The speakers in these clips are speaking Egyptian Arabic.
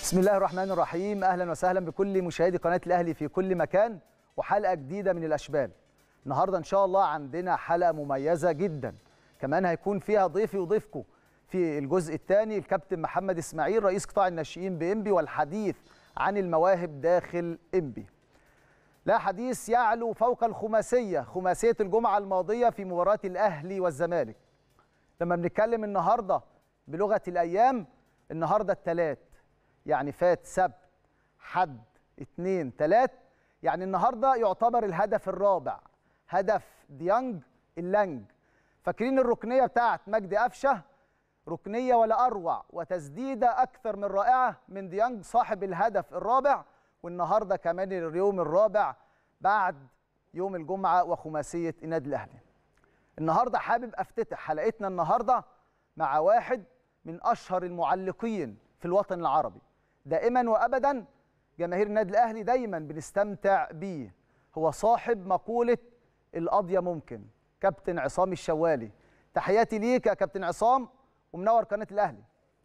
بسم الله الرحمن الرحيم اهلا وسهلا بكل مشاهدي قناه الاهلي في كل مكان وحلقه جديده من الاشبال النهارده ان شاء الله عندنا حلقه مميزه جدا كمان هيكون فيها ضيفي وضيفكم في الجزء الثاني الكابتن محمد اسماعيل رئيس قطاع الناشئين بانبي والحديث عن المواهب داخل انبي لا حديث يعلو فوق الخماسيه خماسيه الجمعه الماضيه في مباراه الاهلي والزمالك لما بنتكلم النهارده بلغه الايام النهارده الثلاث يعني فات سبت حد اتنين تلات يعني النهارده يعتبر الهدف الرابع هدف ديانج اللانج فاكرين الركنيه بتاعت مجدي قفشه ركنيه ولا اروع وتسديده اكثر من رائعه من ديانج صاحب الهدف الرابع والنهارده كمان اليوم الرابع بعد يوم الجمعه وخماسيه النادي الاهلي النهارده حابب افتتح حلقتنا النهارده مع واحد من اشهر المعلقين في الوطن العربي دائما وابدا جماهير النادي الاهلي دايما بنستمتع بيه هو صاحب مقوله القضيه ممكن كابتن عصام الشوالي تحياتي ليك يا كابتن عصام ومنور قناه الاهلي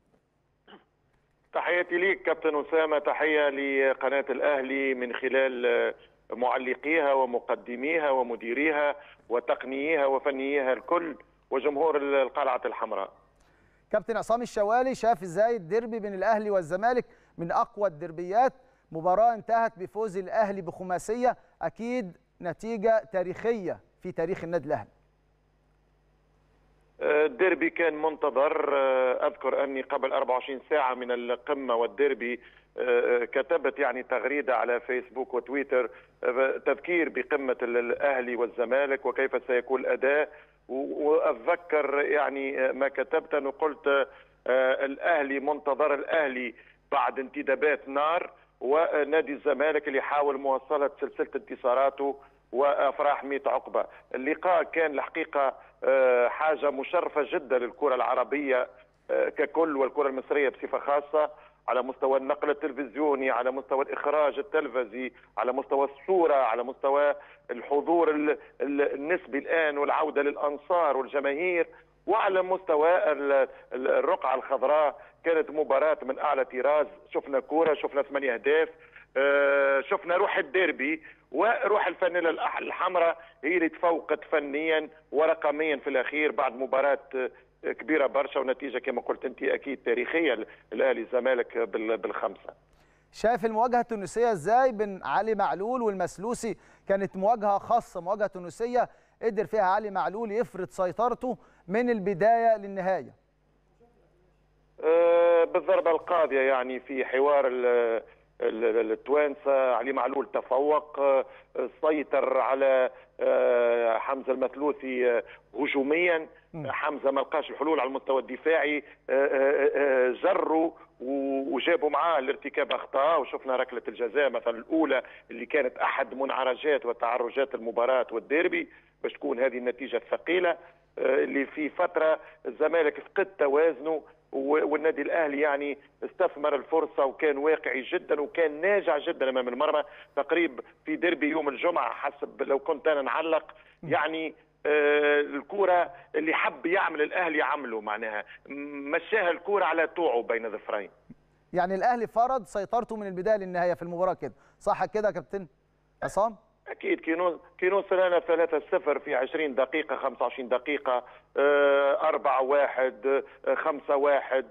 تحياتي ليك كابتن اسامه تحيه لقناه الاهلي من خلال معلقيها ومقدميها ومديريها وتقنييها وفنييها الكل وجمهور القلعه الحمراء كابتن عصام الشوالي شاف ازاي الديربي بين الاهلي والزمالك من اقوى الدربيات مباراه انتهت بفوز الاهلي بخماسيه اكيد نتيجه تاريخيه في تاريخ النادي الاهلي الديربي كان منتظر اذكر اني قبل 24 ساعه من القمه والديربي كتبت يعني تغريده على فيسبوك وتويتر تذكير بقمه الاهلي والزمالك وكيف سيكون الاداء واتذكر يعني ما كتبت انه قلت الاهلي منتظر الاهلي بعد انتدابات نار ونادي الزمالك اللي يحاول مواصله سلسله انتصاراته وافراح 100 عقبه. اللقاء كان الحقيقه حاجه مشرفه جدا للكره العربيه ككل والكره المصريه بصفه خاصه على مستوى النقل التلفزيوني على مستوى الإخراج التلفزي على مستوى الصورة على مستوى الحضور النسبي الآن والعودة للأنصار والجماهير وعلى مستوى الرقعة الخضراء كانت مباراة من أعلى طراز شفنا كورة شفنا ثمانية أهداف شفنا روح الديربي وروح الفانيلا الحمراء هي اللي تفوقت فنيا ورقميا في الأخير بعد مباراة كبيره برشا ونتيجه كما قلت انت اكيد تاريخيه الاهلي الزمالك بالخمسه شايف المواجهه التونسيه ازاي بين علي معلول والمسلوسي كانت مواجهه خاصه مواجهه تونسيه قدر فيها علي معلول يفرض سيطرته من البدايه للنهايه أه بالضربه القاضيه يعني في حوار التوانسه علي معلول تفوق سيطر على حمزه المثلوثي هجوميا حمزه ما لقاش الحلول على المستوى الدفاعي جروا وجابوا معاه لارتكاب اخطاء وشفنا ركله الجزاء مثلا الاولى اللي كانت احد منعرجات وتعرجات المباراه والديربي باش تكون هذه النتيجه الثقيله اللي في فتره الزمالك فقد توازنه والنادي الاهلي يعني استثمر الفرصه وكان واقعي جدا وكان ناجع جدا امام المرمى تقريب في ديربي يوم الجمعه حسب لو كنت انا نعلق يعني آه الكرة اللي حب يعمل الاهلي عمله معناها مشاها الكرة على طوعه بين ظفرين يعني الاهلي فرض سيطرته من البدايه للنهايه في المباراه كده صح كده يا كابتن عصام اكيد كي كي نوصل انا 3 0 في 20 دقيقه 25 دقيقه 4 1 5 1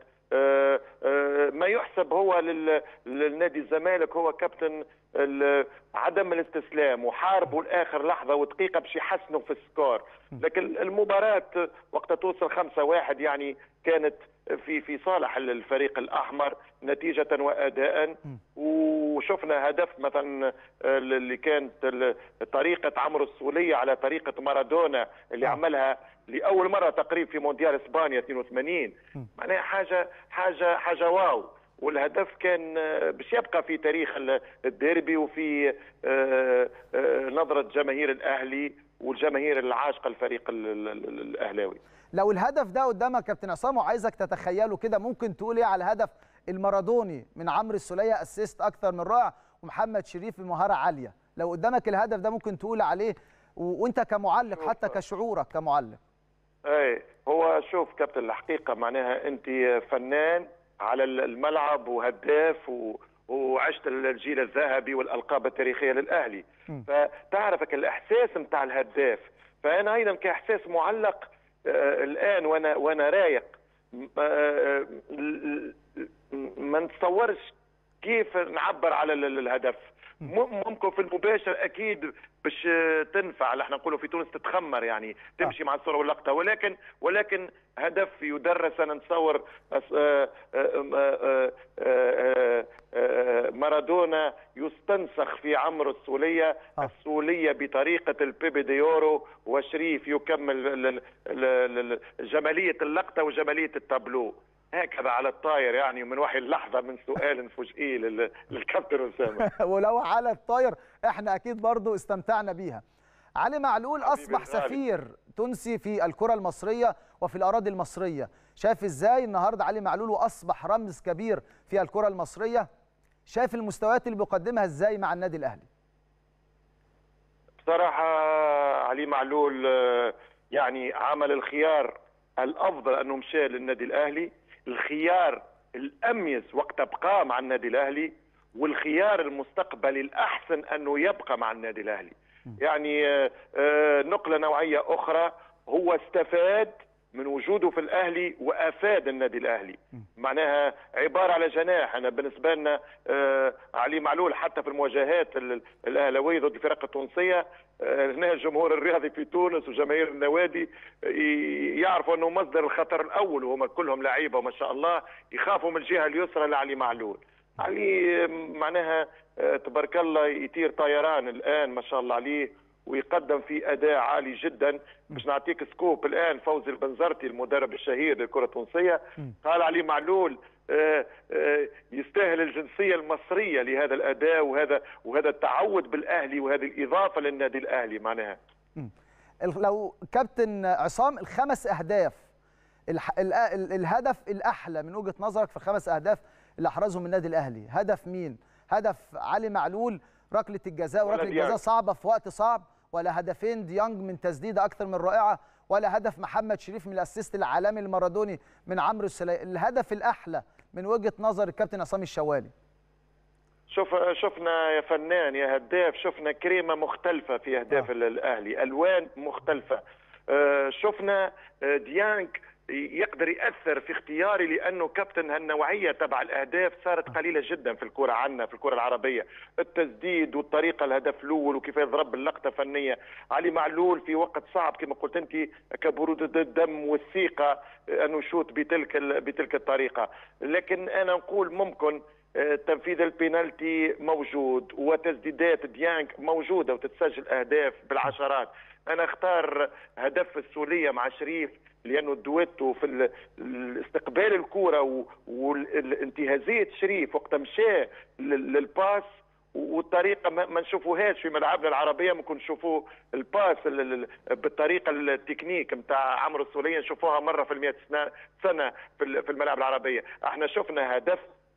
ما يحسب هو للنادي الزمالك هو كابتن عدم الاستسلام وحاربوا لاخر لحظه ودقيقه باش يحسنوا في السكور لكن المباراه وقت توصل 5 1 يعني كانت في في صالح الفريق الاحمر نتيجه واداء وشفنا هدف مثلا اللي كانت طريقه عمرو السوليه على طريقه مارادونا اللي عملها لاول مره تقريبا في مونديال اسبانيا 82 معناها حاجه حاجه حاجه واو والهدف كان باش يبقى في تاريخ الديربي وفي نظره جماهير الاهلي والجماهير العاشقه الفريق الاهلاوي لو الهدف ده قدامك كابتن عصام وعايزك تتخيله كده ممكن تقول ايه على الهدف المارادوني من عمرو السوليه اسيست اكثر من رائع ومحمد شريف بمهاره عاليه لو قدامك الهدف ده ممكن تقول عليه و... وانت كمعلق حتى كشعورك كمعلق اي هو شوف كابتن الحقيقه معناها انت فنان على الملعب وهداف و وعشت الجيل الذهبي والالقاب التاريخيه للاهلي فتعرفك الاحساس نتاع الهداف فانا ايضا كاحساس معلق آه الان وانا وانا رايق آه ما نتصورش كيف نعبر على الهدف ممكن في المباشر اكيد باش تنفع احنا نقولوا في تونس تتخمر يعني تمشي مع الصوره واللقطه ولكن ولكن هدف يدرس انا نتصور مارادونا يستنسخ في عمر السوليه السوليه بطريقه البيبي ديورو وشريف يكمل جماليه اللقطه وجماليه التابلو هكذا على الطاير يعني من وحي اللحظه من سؤال فجئي للكابتن اسامه ولو على الطاير احنا اكيد برضو استمتعنا بيها علي معلول اصبح سفير تونسي في الكره المصريه وفي الاراضي المصريه شايف ازاي النهارده علي معلول واصبح رمز كبير في الكره المصريه شايف المستويات اللي بيقدمها ازاي مع النادي الاهلي بصراحه علي معلول يعني عمل الخيار الافضل انه مشى للنادي الاهلي الخيار الاميز وقت بقى مع النادي الاهلي والخيار المستقبلي الاحسن انه يبقى مع النادي الاهلي يعني نقله نوعيه اخرى هو استفاد من وجوده في الاهلي وافاد النادي الاهلي معناها عباره على جناح انا بالنسبه لنا علي معلول حتى في المواجهات الاهلاويه ضد الفرق التونسيه هنا الجمهور الرياضي في تونس وجماهير النوادي يعرفوا انه مصدر الخطر الاول وهم كلهم لعيبه وما شاء الله يخافوا من الجهه اليسرى لعلي معلول علي معناها تبارك الله يطير طيران الان ما شاء الله عليه ويقدم في اداء عالي جدا باش نعطيك سكوب الان فوزي البنزرتي المدرب الشهير للكره التونسيه قال علي معلول يستاهل الجنسيه المصريه لهذا الاداء وهذا وهذا التعود بالاهلي وهذه الاضافه للنادي الاهلي معناها لو كابتن عصام الخمس اهداف الهدف الاحلى من وجهه نظرك في الخمس اهداف اللي احرزهم النادي الاهلي هدف مين هدف علي معلول ركله الجزاء وركله الجزاء صعبه في وقت صعب ولا هدفين ديانج من تسديده اكثر من رائعه ولا هدف محمد شريف من الاسيست العالمي المارادوني من عمرو السلي الهدف الاحلى من وجهه نظر الكابتن عصام الشوالي شوف شفنا يا فنان يا هداف شفنا كريمه مختلفه في اهداف آه. الاهلي الوان مختلفه آه شفنا ديانج يقدر ياثر في اختياري لانه كابتن هالنوعيه تبع الاهداف صارت قليله جدا في الكره عندنا في الكره العربيه التسديد والطريقه الهدف الاول وكيف يضرب اللقطه فنيه علي معلول في وقت صعب كما قلت انت كبروده الدم والثقه انه يشوت بتلك بتلك الطريقه لكن انا نقول ممكن تنفيذ البينالتي موجود وتسديدات ديانك موجوده وتتسجل اهداف بالعشرات انا اختار هدف السوليه مع شريف لانه الدويتو في استقبال الكوره والانتهازيه شريف وقت مشى للباس والطريقه ما نشوفوهاش في ملعبنا العربيه ممكن نشوفوا الباس بالطريقه التكنيك نتاع عمرو السوليه نشوفوها مره في المئة سنه سنه في الملاعب العربيه احنا شفنا هدف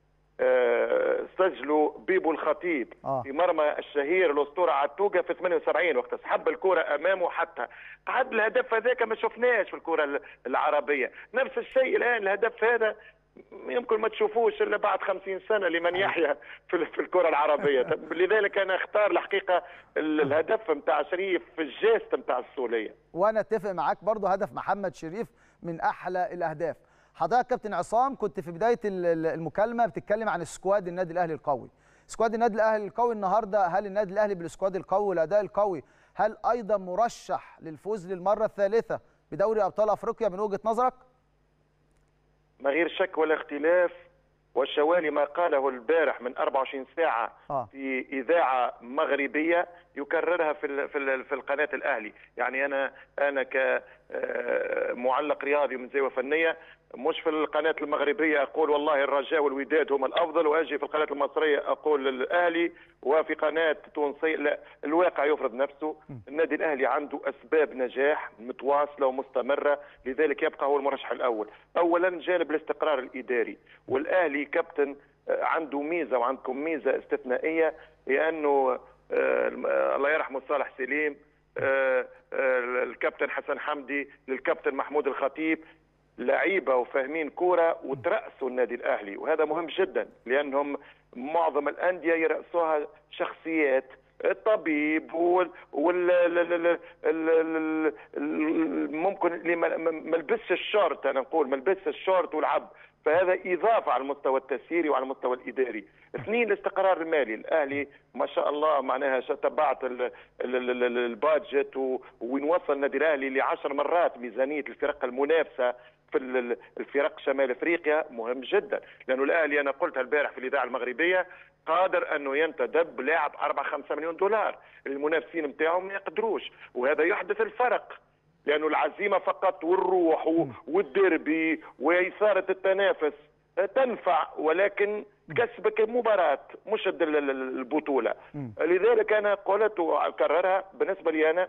سجلوا بيبو الخطيب آه. في مرمى الشهير الاسطوره عتوقه في 78 وقت سحب الكره امامه حتى قعد الهدف هذاك ما شفناش في الكره العربيه نفس الشيء الان الهدف هذا يمكن ما تشوفوش الا بعد 50 سنه لمن يحيا في, في الكره العربيه لذلك انا اختار الحقيقه الهدف نتاع شريف في الجيست نتاع السوليه وانا اتفق معاك برضه هدف محمد شريف من احلى الاهداف حضرتك كابتن عصام كنت في بدايه المكالمه بتتكلم عن سكواد النادي الاهلي القوي سكواد النادي الاهلي القوي النهارده هل النادي الاهلي بالسكواد القوي والاداء القوي هل ايضا مرشح للفوز للمره الثالثه بدوري ابطال افريقيا من وجهه نظرك ما غير شك ولا اختلاف والشوالي ما قاله البارح من 24 ساعة آه. في إذاعة مغربية يكررها في في في القناة الأهلي يعني أنا أنا كمعلق رياضي من زاوية فنية مش في القناة المغربية أقول والله الرجاء والوداد هم الأفضل وأجي في القناة المصرية أقول الأهلي وفي قناة تونسية لا الواقع يفرض نفسه النادي الأهلي عنده أسباب نجاح متواصلة ومستمرة لذلك يبقى هو المرشح الأول أولا جانب الاستقرار الإداري والأهلي كابتن عنده ميزة وعندكم ميزة استثنائية لأنه آه الله يرحمه صالح سليم آه آه الكابتن حسن حمدي للكابتن محمود الخطيب لعيبه وفاهمين كوره وترأسوا النادي الاهلي وهذا مهم جدا لانهم معظم الانديه يرأسوها شخصيات الطبيب وال, وال... ممكن اللي ما لبسش الشورت انا نقول ما لبسش الشورت ولعب فهذا اضافه على المستوى التسييري وعلى المستوى الاداري. اثنين الاستقرار المالي، الاهلي ما شاء الله معناها تبعت البادجت وين وصل النادي الاهلي لعشر مرات ميزانيه الفرق المنافسه في الفرق شمال افريقيا مهم جدا لانه الاهلي انا قلتها البارح في الاذاعه المغربيه قادر انه ينتدب لاعب 4 5 مليون دولار المنافسين نتاعو ما يقدروش وهذا يحدث الفرق لانه العزيمه فقط والروح والديربي واثاره التنافس تنفع ولكن تكسبك مباراة مش البطولة لذلك أنا قلت وأكررها بالنسبة لي أنا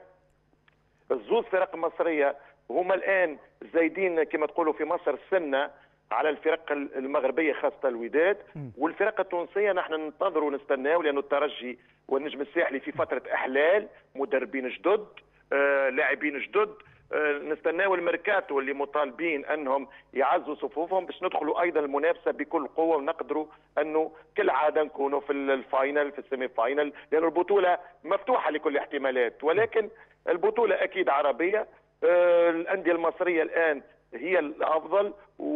الزوز فرق مصرية هما الآن زايدين كما تقولوا في مصر سنة على الفرق المغربيه خاصه الوداد والفرق التونسيه نحن ننتظر ونستناو لانه الترجي والنجم الساحلي في فتره احلال مدربين جدد آه لاعبين جدد آه نستناو الميركاتو اللي مطالبين انهم يعزوا صفوفهم باش ندخلوا ايضا المنافسه بكل قوه ونقدروا انه كالعاده نكونوا في الفاينل في السيمي فاينل لان البطوله مفتوحه لكل الاحتمالات ولكن البطوله اكيد عربيه آه الانديه المصريه الان هي الافضل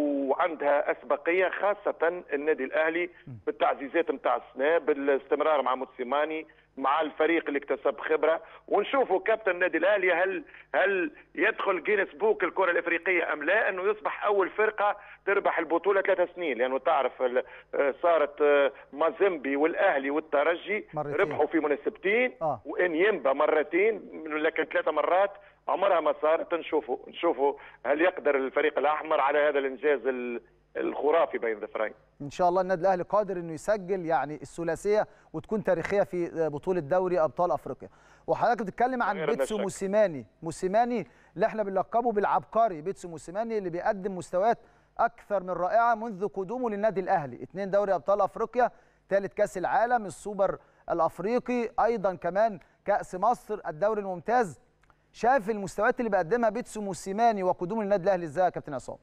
وعندها اسبقيه خاصه النادي الاهلي بالتعزيزات نتاع السنه بالاستمرار مع موتسيماني مع الفريق اللي اكتسب خبره ونشوفوا كابتن النادي الاهلي هل هل يدخل جينيس بوك الكره الافريقيه ام لا انه يصبح اول فرقه تربح البطوله ثلاث سنين لانه تعرف صارت مازيمبي والاهلي والترجي مرتين. ربحوا في مناسبتين آه. وانيمبا مرتين لكن ثلاثه مرات عمرها ما صارت نشوفوا نشوفوا هل يقدر الفريق الاحمر على هذا الانجاز الخرافي بين الظفرين ان شاء الله النادي الاهلي قادر انه يسجل يعني الثلاثيه وتكون تاريخيه في بطوله دوري ابطال افريقيا وحضرتك بتتكلم عن بيتسو موسيماني موسيماني اللي احنا بنلقبه بالعبقري بيتسو موسيماني اللي بيقدم مستويات اكثر من رائعه منذ قدومه للنادي الاهلي اثنين دوري ابطال افريقيا ثالث كاس العالم السوبر الافريقي ايضا كمان كاس مصر الدوري الممتاز شايف المستويات اللي بيقدمها بيتسو موسيماني وقدوم النادي الاهلي ازاي يا كابتن عصام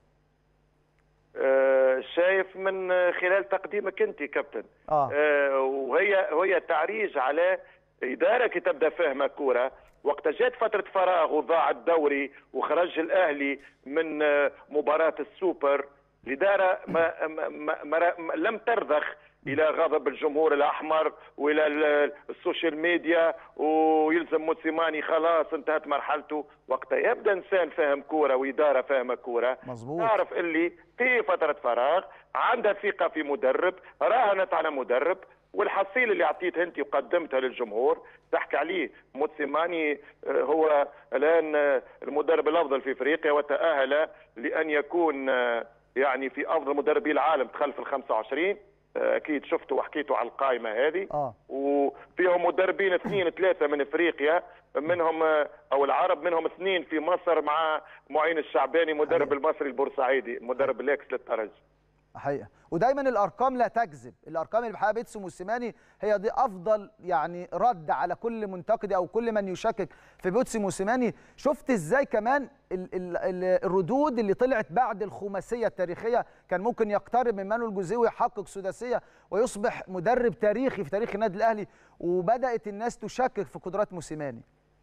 آه شايف من خلال تقديمك انت كابتن آه. آه وهي وهي تعريج على اداره كي تبدا فاهمه كوره وقت جات فتره فراغ وضاع الدوري وخرج الاهلي من مباراه السوبر الاداره ما, ما, ما, ما لم ترضخ الى غضب الجمهور الاحمر والى السوشيال ميديا ويلزم موسيماني خلاص انتهت مرحلته وقتها يبدا انسان فاهم كوره واداره فاهمه كوره مظبوط تعرف اللي في فتره فراغ عندها ثقه في مدرب راهنت على مدرب والحصيله اللي اعطيتها انت وقدمتها للجمهور تحكي عليه موتسيماني هو الان المدرب الافضل في افريقيا وتاهل لان يكون يعني في افضل مدربي العالم تخلف ال 25 اكيد شفتوا وحكيتوا على القائمه هذه آه. وفيهم مدربين اثنين ثلاثه من افريقيا منهم او العرب منهم اثنين في مصر مع معين الشعباني مدرب حقيقة. المصري البورسعيدي مدرب الاكس للترجي حقيقه ودايما الارقام لا تكذب الارقام اللي بيحققها بيتسو موسيماني هي دي افضل يعني رد على كل منتقد او كل من يشكك في بيتسو موسيماني شفت ازاي كمان ال ال ال الردود اللي طلعت بعد الخماسيه التاريخيه كان ممكن يقترب من مانويل جوزيه ويحقق سداسيه ويصبح مدرب تاريخي في تاريخ النادي الاهلي وبدات الناس تشكك في قدرات موسيماني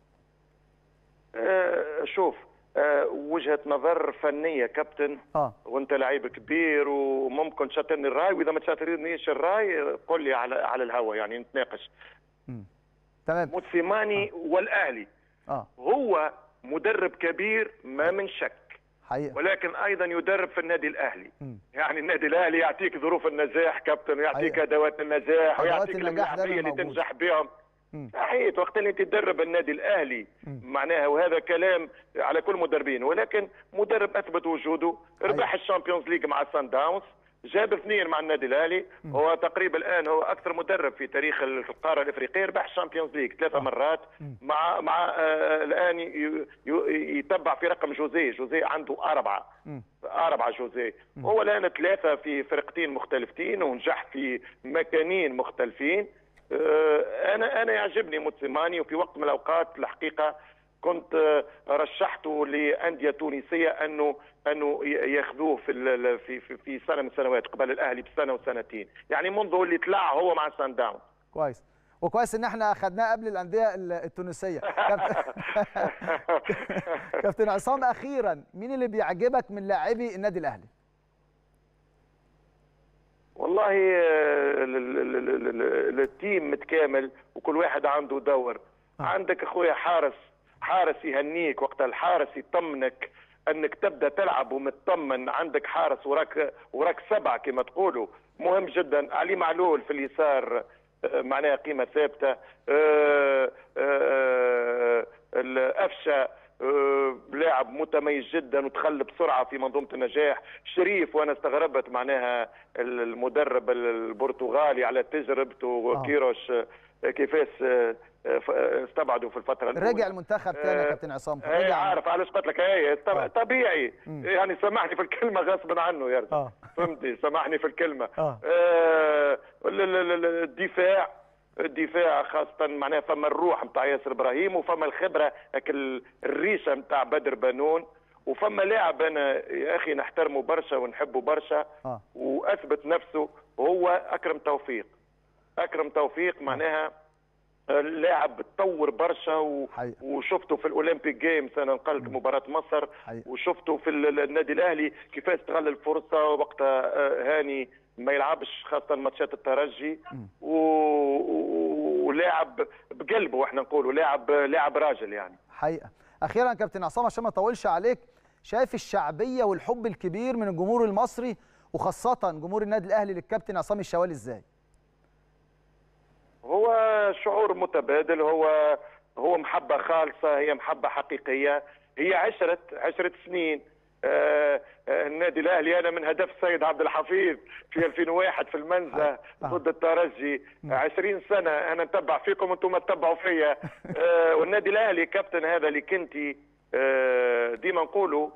أه شوف أه وجهه نظر فنيه كابتن آه. وانت لعيب كبير وممكن تشاطرني الراي واذا ما تشاطرنيش الراي قل لي على على الهواء يعني نتناقش تمام موسيماني آه. والاهلي آه. هو مدرب كبير ما من شك حقيقة. ولكن ايضا يدرب في النادي الاهلي م. يعني النادي الاهلي يعطيك ظروف النجاح كابتن ويعطيك ادوات النجاح ويعطيك اللاعبيه اللي تنجح بهم صحيح وقت اللي تدرب النادي الاهلي م. معناها وهذا كلام على كل المدربين ولكن مدرب اثبت وجوده ربح الشامبيونز ليج مع سان داونز جاب اثنين مع النادي الاهلي م. هو تقريبا الان هو اكثر مدرب في تاريخ القاره الافريقيه ربح الشامبيونز ليج ثلاثه آه. مرات م. مع مع آه الان ي- ي- يتبع في رقم جوزيه جوزيه عنده اربعه م. أربعة جوزيه هو الآن ثلاثة في فرقتين مختلفتين ونجح في مكانين مختلفين آه، أنا أنا يعجبني موتسيماني وفي وقت من الأوقات الحقيقة كنت رشحته لانديه تونسيه انه انه ياخذوه في في في سنه من السنوات قبل الاهلي بسنه وسنتين يعني منذ اللي طلع هو مع سان داون كويس وكويس ان احنا اخذناه قبل الانديه التونسيه كابتن عصام اخيرا مين اللي بيعجبك من لاعبي النادي الاهلي والله التيم متكامل وكل واحد عنده دور آه. عندك اخويا حارس حارس يهنيك وقت الحارس يطمنك انك تبدا تلعب ومطمن عندك حارس وراك وراك سبعه كما تقولوا مهم جدا علي معلول في اليسار معناها قيمه ثابته الافشه لاعب متميز جدا ودخل بسرعه في منظومه النجاح شريف وانا استغربت معناها المدرب البرتغالي على تجربته وكيروش كيفاش استبعدوا في الفتره الاولى رجع المنتخب تاني يا كابتن عصام رجع عارف علاش قلت لك هي طبيعي مم. يعني سامحني في الكلمه غصبا عنه يا آه. فهمتي سامحني في الكلمه آه. آه الدفاع الدفاع خاصة معناها فما الروح نتاع ياسر ابراهيم وفما الخبرة الريشة نتاع بدر بنون وفما لاعب انا يا اخي نحترمه برشا ونحبه برشا آه. واثبت نفسه هو اكرم توفيق اكرم توفيق معناها اللاعب تطور برشا و... وشفته في الاولمبيك جيمز انا نقلت مباراه مصر حقيقة. وشفته في النادي الاهلي كيفاش استغل الفرصه وقتها هاني ما يلعبش خاصه ماتشات الترجي و... ولاعب بقلبه احنا نقولوا لاعب لاعب راجل يعني حقيقه اخيرا كابتن عصام عشان ما اطولش عليك شايف الشعبيه والحب الكبير من الجمهور المصري وخاصه جمهور النادي الاهلي للكابتن عصام الشوالي ازاي هو شعور متبادل هو هو محبة خالصة هي محبة حقيقية هي عشرة عشرة سنين آه آه النادي الاهلي انا من هدف السيد عبد الحفيظ في 2001 في المنزه ضد الترجي 20 سنه انا نتبع فيكم انتم تتبعوا فيا آه والنادي الاهلي كابتن هذا اللي كنتي ديما نقولوا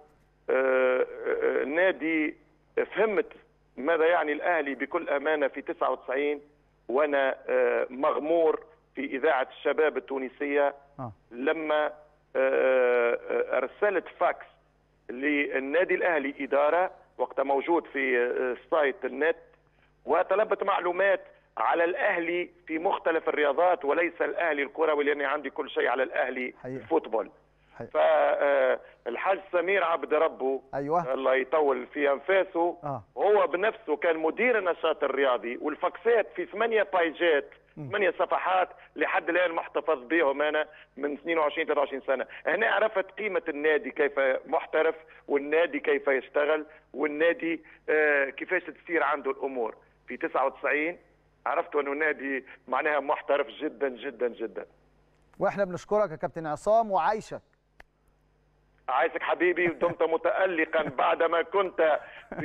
نادي فهمت ماذا يعني الاهلي بكل امانه في 99 وانا مغمور في اذاعه الشباب التونسيه آه. لما ارسلت فاكس للنادي الاهلي اداره وقتها موجود في سايت النت وطلبت معلومات على الاهلي في مختلف الرياضات وليس الاهلي الكروي لاني عندي كل شيء على الاهلي حقيقة. فوتبول فالحاج سمير عبد ربه أيوة. الله يطول في انفاسه آه. هو بنفسه كان مدير النشاط الرياضي والفاكسات في ثمانيه بايجات ثمانيه صفحات لحد الان محتفظ بهم انا من 22 23 سنه هنا عرفت قيمه النادي كيف محترف والنادي كيف يشتغل والنادي آه كيفاش تسير عنده الامور في 99 عرفت انه نادي معناها محترف جدا جدا جدا واحنا بنشكرك يا كابتن عصام وعايشك عايزك حبيبي دمت متألقا بعدما كنت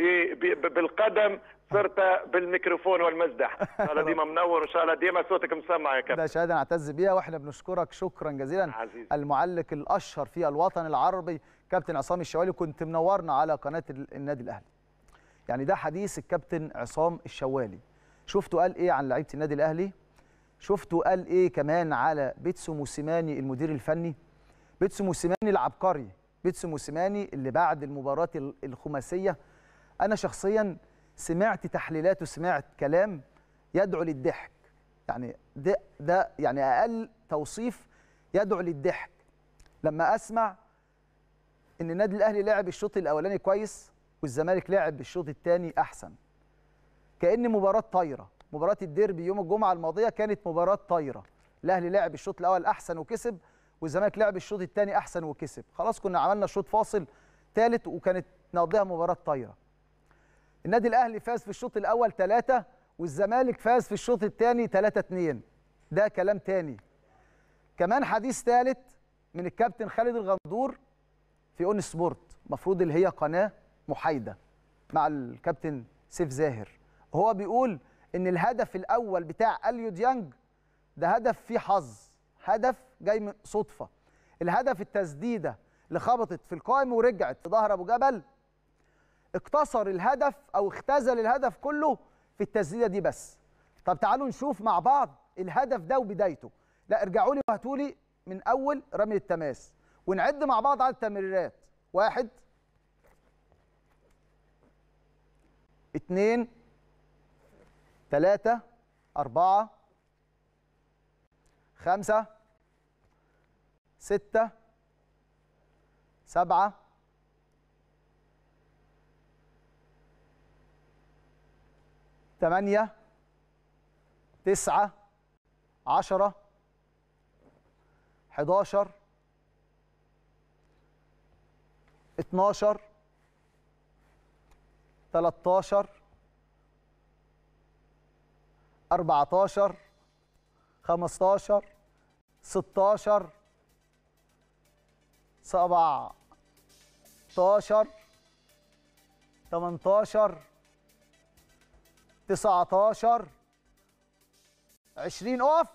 بالقدم صرت بالميكروفون والمزدح ان شاء الله ديما منور وان شاء الله ديما صوتك مسمع يا كابتن ده شهاده نعتز بيها واحنا بنشكرك شكرا جزيلا عزيزي. المعلق الاشهر في الوطن العربي كابتن عصام الشوالي كنت منورنا على قناه النادي الاهلي يعني ده حديث الكابتن عصام الشوالي شفتوا قال ايه عن لعيبه النادي الاهلي شفتوا قال ايه كمان على بيتسو موسيماني المدير الفني بيتسو موسيماني العبقري بيتسو موسيماني اللي بعد المباراه الخماسيه انا شخصيا سمعت تحليلات وسمعت كلام يدعو للضحك يعني ده ده يعني اقل توصيف يدعو للضحك لما اسمع ان النادي الاهلي لعب الشوط الاولاني كويس والزمالك لعب الشوط الثاني احسن كان مباراه طايره مباراه الديربي يوم الجمعه الماضيه كانت مباراه طايره الاهلي لعب الشوط الاول احسن وكسب والزمالك لعب الشوط الثاني احسن وكسب خلاص كنا عملنا شوط فاصل ثالث وكانت نقضيها مباراه طايره النادي الاهلي فاز في الشوط الاول ثلاثة والزمالك فاز في الشوط الثاني 3 2 ده كلام تاني كمان حديث ثالث من الكابتن خالد الغندور في اون سبورت المفروض اللي هي قناه محايده مع الكابتن سيف زاهر هو بيقول ان الهدف الاول بتاع اليو ديانج ده هدف فيه حظ هدف جاي من صدفه الهدف التسديده اللي خبطت في القائم ورجعت في ظهر ابو جبل اقتصر الهدف او اختزل الهدف كله في التسديده دي بس طب تعالوا نشوف مع بعض الهدف ده وبدايته لا ارجعوا لي وهاتوا لي من اول رمي التماس ونعد مع بعض عدد التمريرات واحد اتنين تلاتة أربعة خمسة ستة سبعة ثمانية تسعة عشرة حداشر اتناشر تلاتاشر أربعتاشر خمستاشر ستاشر سبعتاشر تمنتاشر تسعتاشر عشرين اقف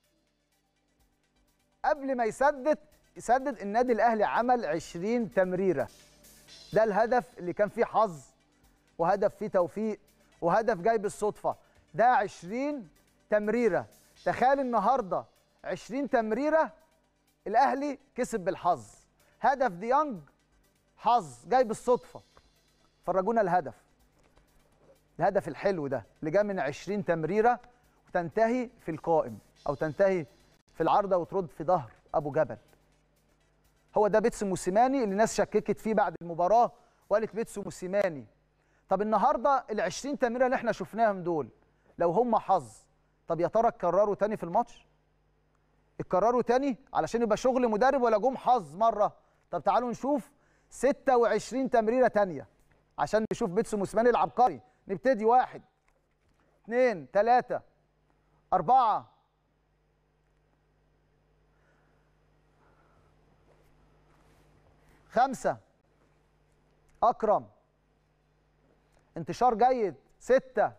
قبل ما يسدد يسدد النادي الاهلي عمل 20 تمريره ده الهدف اللي كان فيه حظ وهدف فيه توفيق وهدف جاي بالصدفه ده 20 تمريره تخيل النهارده 20 تمريره الاهلي كسب بالحظ هدف ديانج حظ جاي بالصدفه فرجونا الهدف الهدف الحلو ده اللي جاي من 20 تمريره وتنتهي في القائم او تنتهي في العارضه وترد في ظهر ابو جبل هو ده بيتسو موسيماني اللي الناس شككت فيه بعد المباراه وقالت بيتسو موسيماني طب النهارده ال 20 تمريره اللي احنا شفناهم دول لو هم حظ طب يا ترى اتكرروا تاني في الماتش اتكرروا تاني علشان يبقى شغل مدرب ولا جم حظ مره طب تعالوا نشوف 26 تمريره تانيه عشان نشوف بيتسو موسيماني العبقري نبتدي واحد اثنين ثلاثة أربعة خمسة أكرم انتشار جيد ستة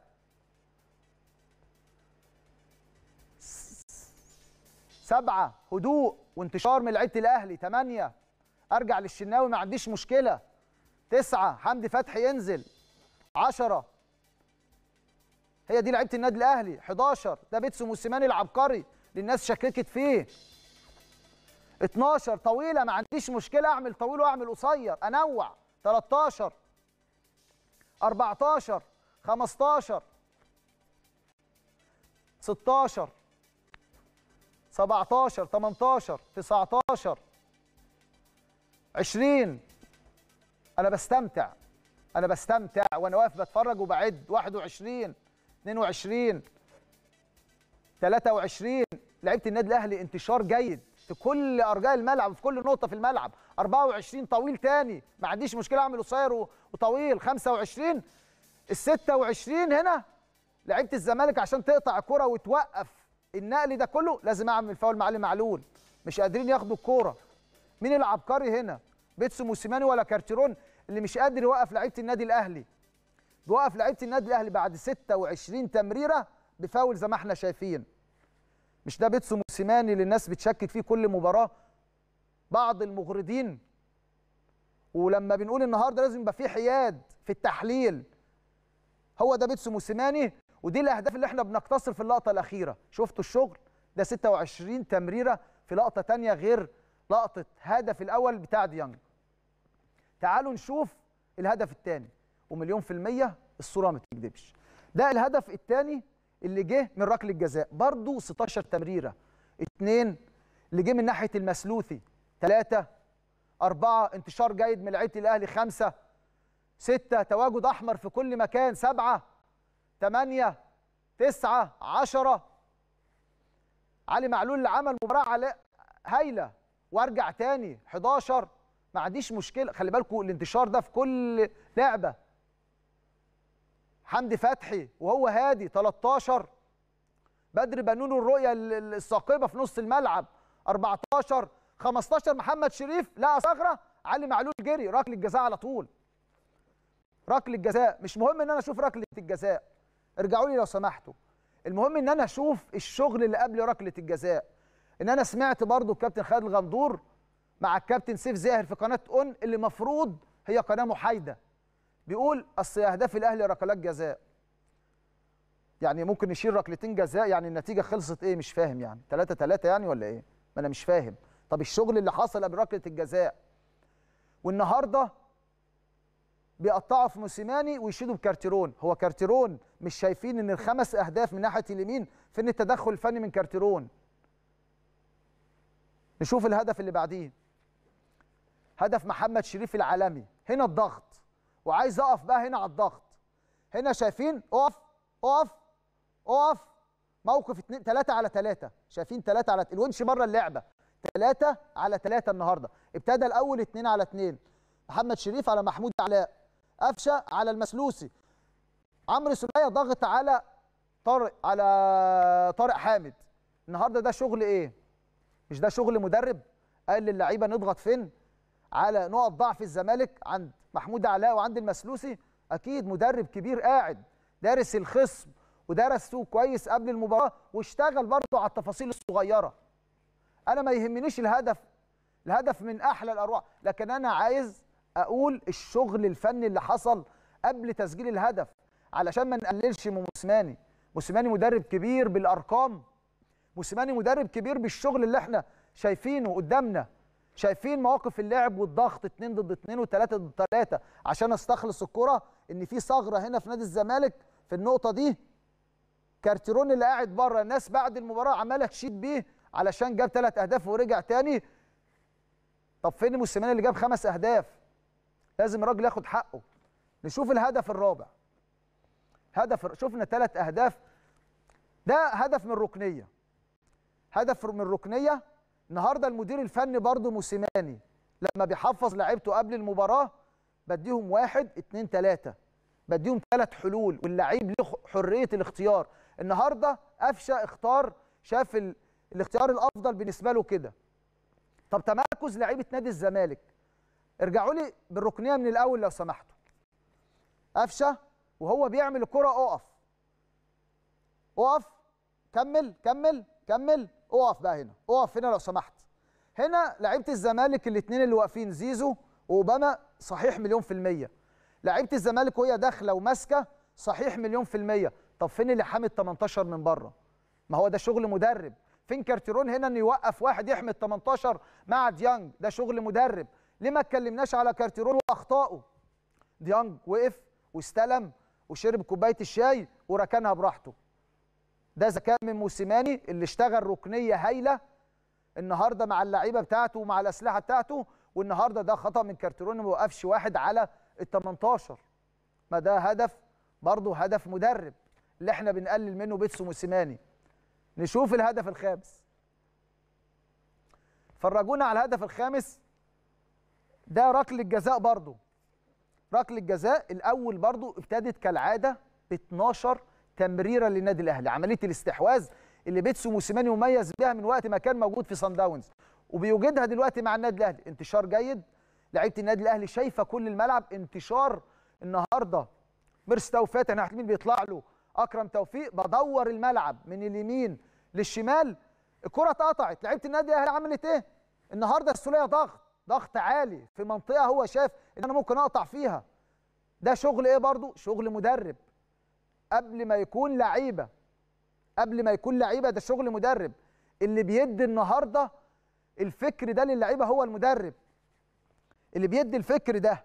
سبعة هدوء وانتشار من لعيبة الأهلي ثمانية أرجع للشناوي ما عنديش مشكلة تسعة حمدي فتحي ينزل عشرة هي دي لعيبه النادي الاهلي 11 ده بيتسو موسيماني العبقري اللي الناس شككت فيه 12 طويله ما عنديش مشكله اعمل طويل واعمل قصير انوع 13 14 15 16 17 18 19 20 انا بستمتع انا بستمتع وانا واقف بتفرج وبعد 21 22 23 لعيبه النادي الاهلي انتشار جيد في كل ارجاء الملعب في كل نقطه في الملعب 24 طويل تاني ما عنديش مشكله اعمل قصير وطويل 25 ال 26 هنا لعيبه الزمالك عشان تقطع الكره وتوقف النقل ده كله لازم اعمل فاول مع علي معلول مش قادرين ياخدوا الكوره مين العبقري هنا بيتسو موسيماني ولا كارتيرون اللي مش قادر يوقف لعيبه النادي الاهلي بيوقف لعيبه النادي الاهلي بعد 26 تمريره بفاول زي ما احنا شايفين مش ده بيتسو موسيماني اللي الناس بتشكك فيه كل مباراه بعض المغردين ولما بنقول النهارده لازم يبقى في حياد في التحليل هو ده بيتسو موسيماني ودي الاهداف اللي احنا بنقتصر في اللقطه الاخيره شفتوا الشغل ده 26 تمريره في لقطه تانية غير لقطه هدف الاول بتاع ديانج تعالوا نشوف الهدف الثاني ومليون في المية الصورة ما تكذبش ده الهدف الثاني اللي جه من ركله الجزاء برضه 16 تمريرة اثنين اللي جه من ناحية المسلوثي ثلاثة أربعة انتشار جيد من لعيبة الأهلي خمسة ستة تواجد أحمر في كل مكان سبعة ثمانية تسعة عشرة علي معلول اللي عمل مباراة على هايلة وارجع تاني 11 ما عنديش مشكلة خلي بالكم الانتشار ده في كل لعبة حمدي فتحي وهو هادي 13 بدر بنون الرؤية الثاقبة في نص الملعب 14 15 محمد شريف لقى ثغرة علي معلول جري ركله الجزاء على طول ركله الجزاء مش مهم ان انا اشوف ركله الجزاء ارجعوا لي لو سمحتوا المهم ان انا اشوف الشغل اللي قبل ركله الجزاء ان انا سمعت برضو الكابتن خالد الغندور مع الكابتن سيف زاهر في قناه اون اللي مفروض هي قناه محايده بيقول اصل اهداف الاهلي ركلات جزاء يعني ممكن نشيل ركلتين جزاء يعني النتيجه خلصت ايه مش فاهم يعني 3 3 يعني ولا ايه ما انا مش فاهم طب الشغل اللي حصل قبل ركله الجزاء والنهارده بيقطعوا في موسيماني ويشيدوا بكارتيرون هو كارتيرون مش شايفين ان الخمس اهداف من ناحيه اليمين فين التدخل الفني من كارتيرون نشوف الهدف اللي بعديه هدف محمد شريف العالمي هنا الضغط وعايز اقف بقى هنا على الضغط هنا شايفين اقف اقف اقف موقف اتنين تلاتة على تلاتة شايفين تلاتة على الونش بره اللعبة تلاتة على تلاتة النهاردة ابتدى الأول اتنين على اتنين محمد شريف على محمود علاء قفشة على المسلوسي عمرو سولية ضغط على طارق على طارق حامد النهارده ده شغل ايه؟ مش ده شغل مدرب قال للعيبه نضغط فين؟ على نقط ضعف الزمالك عند محمود علاء وعند المسلوسي اكيد مدرب كبير قاعد دارس الخصم ودرسه كويس قبل المباراه واشتغل برضه على التفاصيل الصغيره انا ما يهمنيش الهدف الهدف من احلى الاروع لكن انا عايز اقول الشغل الفني اللي حصل قبل تسجيل الهدف علشان ما نقللش من موسيماني موسيماني مدرب كبير بالارقام موسيماني مدرب كبير بالشغل اللي احنا شايفينه قدامنا شايفين مواقف اللعب والضغط اتنين ضد اتنين وتلاته ضد تلاته عشان استخلص الكره ان في ثغره هنا في نادي الزمالك في النقطه دي كارتيرون اللي قاعد بره الناس بعد المباراه عماله تشيد بيه علشان جاب ثلاث اهداف ورجع تاني طب فين موسيماني اللي جاب خمس اهداف لازم الراجل ياخد حقه نشوف الهدف الرابع هدف شفنا ثلاث اهداف ده هدف من ركنيه هدف من ركنيه النهارده المدير الفني برضه موسيماني لما بيحفظ لعيبته قبل المباراه بديهم واحد اتنين تلاته بديهم ثلاث حلول واللعيب له حريه الاختيار النهارده قفشه اختار شاف ال... الاختيار الافضل بالنسبه له كده طب تمركز لعيبه نادي الزمالك ارجعوا لي بالركنيه من الاول لو سمحتوا قفشه وهو بيعمل الكره اقف اقف كمل كمل كمل اقف بقى هنا اقف هنا لو سمحت هنا لعيبه الزمالك الاثنين اللي واقفين زيزو واوباما صحيح مليون في الميه لعيبه الزمالك وهي داخله وماسكه صحيح مليون في الميه طب فين اللي حامد 18 من بره ما هو ده شغل مدرب فين كارتيرون هنا انه يوقف واحد يحمد 18 مع ديانج ده شغل مدرب ليه ما اتكلمناش على كارتيرون واخطائه ديانج وقف واستلم وشرب كوبايه الشاي وركنها براحته ده ذكاء من موسيماني اللي اشتغل ركنيه هايله النهارده مع اللعيبه بتاعته ومع الاسلحه بتاعته والنهارده ده خطا من كارتيرون ما وقفش واحد على ال 18 ما ده هدف برضه هدف مدرب اللي احنا بنقلل منه بيتسو موسيماني نشوف الهدف الخامس فرجونا على الهدف الخامس ده ركله الجزاء برضه ركله الجزاء الاول برضه ابتدت كالعاده ب 12 تمريره للنادي الاهلي عمليه الاستحواذ اللي بيتسو موسيماني مميز بها من وقت ما كان موجود في صن داونز وبيوجدها دلوقتي مع النادي الاهلي انتشار جيد لعيبه النادي الاهلي شايفه كل الملعب انتشار النهارده ميرس توفيق انا مين بيطلع له اكرم توفيق بدور الملعب من اليمين للشمال الكره اتقطعت لعيبه النادي الاهلي عملت ايه النهارده السوليه ضغط ضغط عالي في منطقه هو شايف ان انا ممكن اقطع فيها ده شغل ايه برضو شغل مدرب قبل ما يكون لعيبه قبل ما يكون لعيبه ده شغل مدرب اللي بيدي النهارده الفكر ده للعيبه هو المدرب اللي بيدي الفكر ده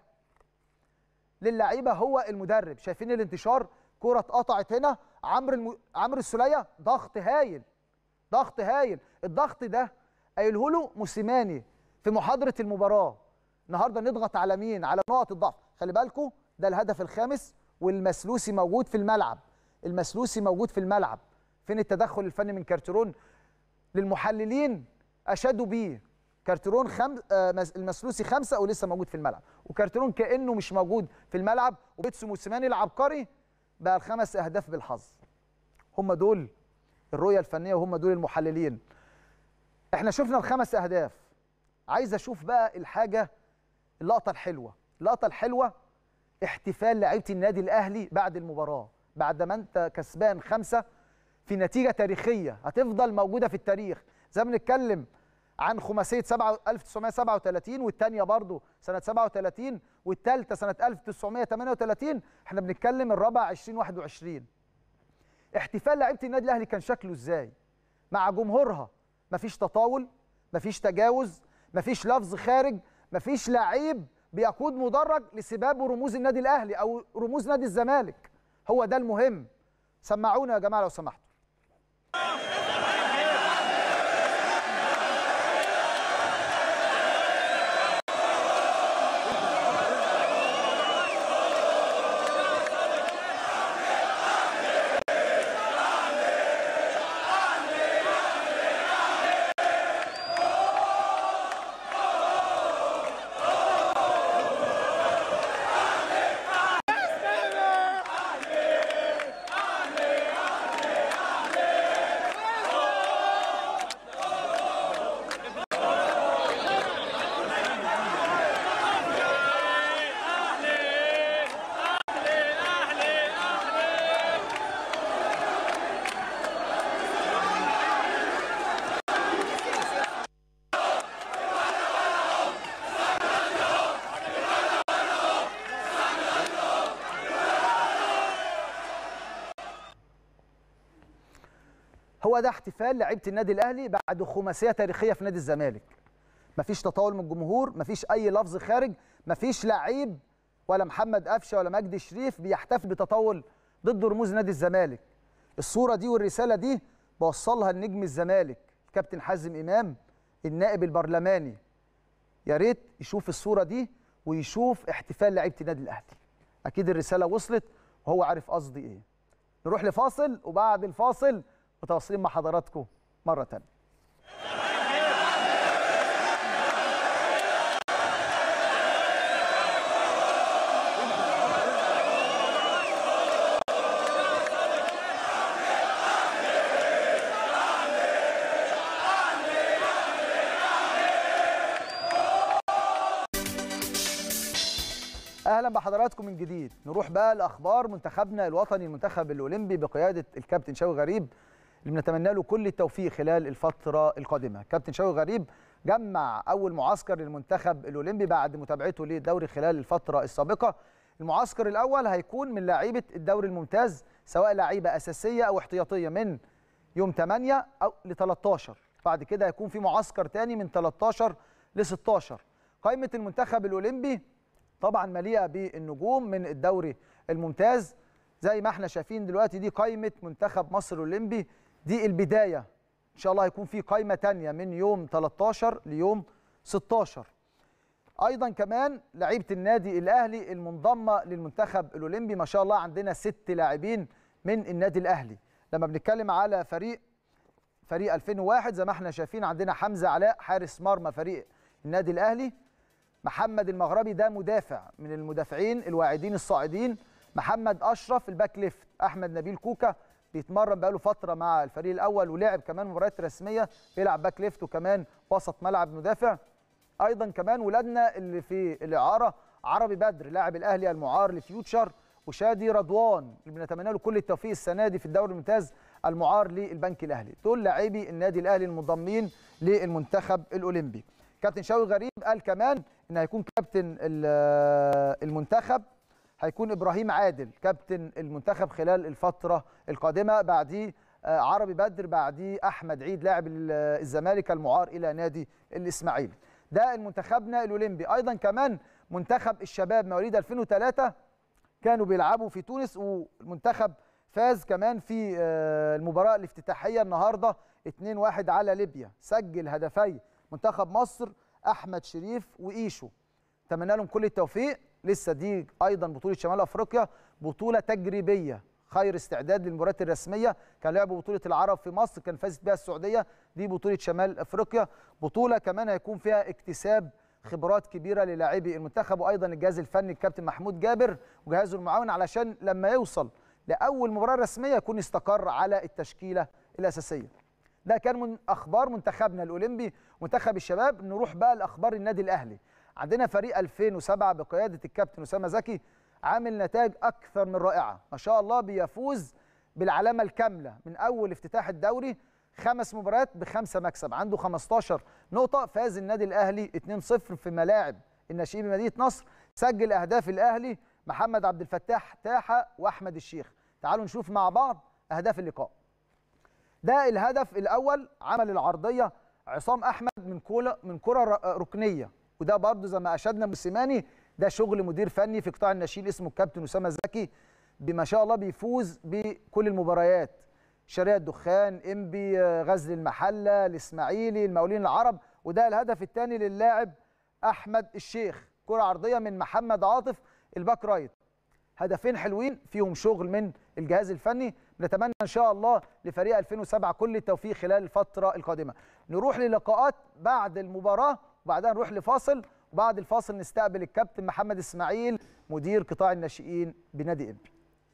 للعيبه هو المدرب شايفين الانتشار كره اتقطعت هنا عمرو الم... عمرو السوليه ضغط هايل ضغط هايل الضغط ده قايله له موسيماني في محاضره المباراه النهارده نضغط على مين على نقط الضعف خلي بالكم ده الهدف الخامس والمسلوسي موجود في الملعب المسلوسي موجود في الملعب فين التدخل الفني من كارترون للمحللين اشادوا بيه كارترون خم... آه المسلوسي خمسه ولسه موجود في الملعب وكارترون كانه مش موجود في الملعب وبيتسو موسيماني العبقري بقى الخمس اهداف بالحظ هم دول الرؤيه الفنيه وهم دول المحللين احنا شفنا الخمس اهداف عايز اشوف بقى الحاجه اللقطه الحلوه اللقطه الحلوه احتفال لعيبه النادي الاهلي بعد المباراه بعد ما انت كسبان خمسه في نتيجه تاريخيه هتفضل موجوده في التاريخ زي ما بنتكلم عن خماسيه 1937 والثانيه برضو سنه 37 والثالثه سنه 1938 احنا بنتكلم الرابع 2021 احتفال لعيبه النادي الاهلي كان شكله ازاي مع جمهورها مفيش تطاول مفيش تجاوز مفيش لفظ خارج مفيش لعيب بيقود مدرج لسباب رموز النادي الاهلي او رموز نادي الزمالك هو ده المهم سمعونا يا جماعه لو سمحتوا هو ده احتفال لعيبه النادي الاهلي بعد خماسيه تاريخيه في نادي الزمالك مفيش تطاول من الجمهور مفيش اي لفظ خارج مفيش لعيب ولا محمد قفشه ولا مجدي شريف بيحتفل بتطاول ضد رموز نادي الزمالك الصوره دي والرساله دي بوصلها لنجم الزمالك الكابتن حازم امام النائب البرلماني يا ريت يشوف الصوره دي ويشوف احتفال لعيبه النادي الاهلي اكيد الرساله وصلت وهو عارف قصدي ايه نروح لفاصل وبعد الفاصل متواصلين مع حضراتكم مره ثانيه اهلا بحضراتكم من جديد نروح بقى لاخبار منتخبنا الوطني المنتخب الاولمبي بقياده الكابتن شوقي غريب اللي بنتمنى له كل التوفيق خلال الفتره القادمه كابتن شوقي غريب جمع اول معسكر للمنتخب الاولمبي بعد متابعته للدوري خلال الفتره السابقه المعسكر الاول هيكون من لاعيبه الدوري الممتاز سواء لعيبه اساسيه او احتياطيه من يوم 8 او ل 13 بعد كده هيكون في معسكر تاني من 13 ل 16 قائمه المنتخب الاولمبي طبعا مليئه بالنجوم من الدوري الممتاز زي ما احنا شايفين دلوقتي دي قائمه منتخب مصر الاولمبي دي البدايه ان شاء الله هيكون في قائمه تانية من يوم 13 ليوم 16 ايضا كمان لعيبه النادي الاهلي المنضمه للمنتخب الاولمبي ما شاء الله عندنا ست لاعبين من النادي الاهلي لما بنتكلم على فريق فريق 2001 زي ما احنا شايفين عندنا حمزه علاء حارس مرمى فريق النادي الاهلي محمد المغربي ده مدافع من المدافعين الواعدين الصاعدين محمد اشرف الباك ليفت احمد نبيل كوكا بيتمرن بقاله فتره مع الفريق الاول ولعب كمان مباريات رسميه بيلعب باك ليفت وكمان وسط ملعب مدافع ايضا كمان ولادنا اللي في الاعاره عربي بدر لاعب الاهلي المعار لفيوتشر وشادي رضوان اللي بنتمنى له كل التوفيق السنه دي في الدوري الممتاز المعار للبنك الاهلي دول لاعبي النادي الاهلي المنضمين للمنتخب الاولمبي كابتن شوقي غريب قال كمان ان هيكون كابتن المنتخب هيكون ابراهيم عادل كابتن المنتخب خلال الفتره القادمه بعديه عربي بدر بعديه احمد عيد لاعب الزمالك المعار الى نادي الاسماعيلي ده المنتخبنا الاولمبي ايضا كمان منتخب الشباب مواليد 2003 كانوا بيلعبوا في تونس والمنتخب فاز كمان في المباراه الافتتاحيه النهارده 2-1 على ليبيا سجل هدفي منتخب مصر احمد شريف وايشو اتمنى لهم كل التوفيق لسه دي ايضا بطوله شمال افريقيا بطوله تجريبيه خير استعداد للمباريات الرسميه كان لعبوا بطوله العرب في مصر كان فازت بها السعوديه دي بطوله شمال افريقيا بطوله كمان هيكون فيها اكتساب خبرات كبيره للاعبي المنتخب وايضا الجهاز الفني الكابتن محمود جابر وجهازه المعاون علشان لما يوصل لاول مباراه رسميه يكون استقر على التشكيله الاساسيه ده كان من اخبار منتخبنا الاولمبي منتخب الشباب نروح بقى لاخبار النادي الاهلي عندنا فريق 2007 بقياده الكابتن اسامه زكي عامل نتائج اكثر من رائعه ما شاء الله بيفوز بالعلامه الكامله من اول افتتاح الدوري خمس مباريات بخمسه مكسب عنده 15 نقطه فاز النادي الاهلي 2-0 في ملاعب الناشئين بمدينه نصر سجل اهداف الاهلي محمد عبد الفتاح تاحه واحمد الشيخ تعالوا نشوف مع بعض اهداف اللقاء ده الهدف الاول عمل العرضيه عصام احمد من كوره من كره ركنيه وده برضه زي ما اشدنا موسيماني ده شغل مدير فني في قطاع الناشئين اسمه الكابتن اسامه زكي بما شاء الله بيفوز بكل المباريات شرقية الدخان انبي غزل المحله الاسماعيلي المقاولين العرب وده الهدف الثاني للاعب احمد الشيخ كره عرضيه من محمد عاطف الباك رايت هدفين حلوين فيهم شغل من الجهاز الفني نتمنى ان شاء الله لفريق 2007 كل التوفيق خلال الفتره القادمه نروح للقاءات بعد المباراه وبعدها نروح لفاصل وبعد الفاصل نستقبل الكابتن محمد اسماعيل مدير قطاع الناشئين بنادي انبي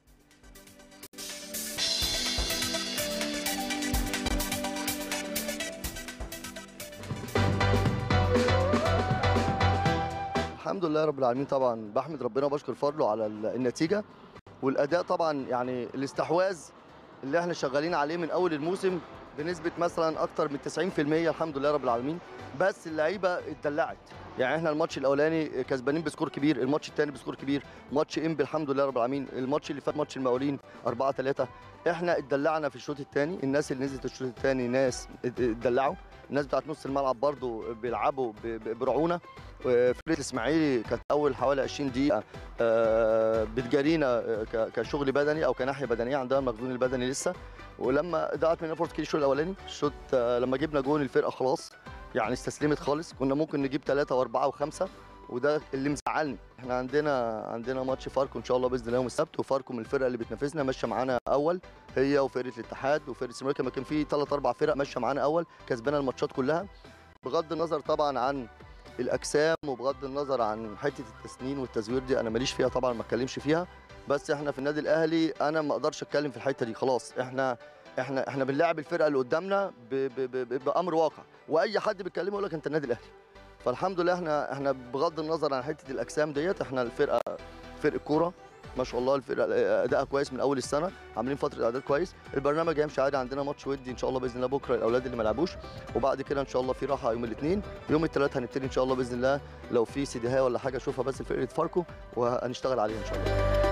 الحمد لله رب العالمين طبعا بحمد ربنا وبشكر فضله على النتيجه والاداء طبعا يعني الاستحواذ اللي احنا شغالين عليه من اول الموسم بنسبه مثلا اكتر من 90% الحمد لله رب العالمين بس اللعيبه اتدلعت يعني احنا الماتش الاولاني كسبانين بسكور كبير الماتش الثاني بسكور كبير ماتش انبي الحمد لله رب العالمين الماتش اللي فات ماتش المقاولين 4 3 احنا اتدلعنا في الشوط الثاني الناس اللي نزلت الشوط الثاني ناس اتدلعوا الناس بتاعت نص الملعب برضو بيلعبوا برعونه فرقه الاسماعيلي كانت اول حوالي 20 دقيقه بتجارينا كشغل بدني او كناحيه بدنيه عندها المخزون البدني لسه ولما ضاعت مننا فرصه كتير الشوط الاولاني الشوط لما جبنا جون الفرقه خلاص يعني استسلمت خالص كنا ممكن نجيب ثلاثه واربعه وخمسه وده اللي مزعلني احنا عندنا عندنا ماتش فاركو ان شاء الله باذن الله يوم السبت وفاركو من الفرقه اللي بتنافسنا ماشيه معانا اول هي وفرقه الاتحاد وفرقه السيراميكا كما كان في ثلاث اربع فرق ماشيه معانا اول كسبانه الماتشات كلها بغض النظر طبعا عن الاجسام وبغض النظر عن حته التسنين والتزوير دي انا ماليش فيها طبعا ما اتكلمش فيها بس احنا في النادي الاهلي انا ما اقدرش اتكلم في الحته دي خلاص احنا احنا احنا بنلاعب الفرقه اللي قدامنا ب ب ب بامر واقع واي حد بيتكلمه يقول لك انت النادي الاهلي فالحمد لله احنا احنا بغض النظر عن حته الاجسام ديت احنا الفرقه فرقه كوره ما شاء الله الفرقه ادائها كويس من اول السنه عاملين فتره اعداد كويس البرنامج هيمشي عادي عندنا ماتش ودي ان شاء الله باذن الله بكره الاولاد اللي ما لعبوش وبعد كده ان شاء الله في راحه يوم الاثنين يوم الثلاث هنبتدي ان شاء الله باذن الله لو في سيديهايه ولا حاجه اشوفها بس فرقه فاركو وهنشتغل عليها ان شاء الله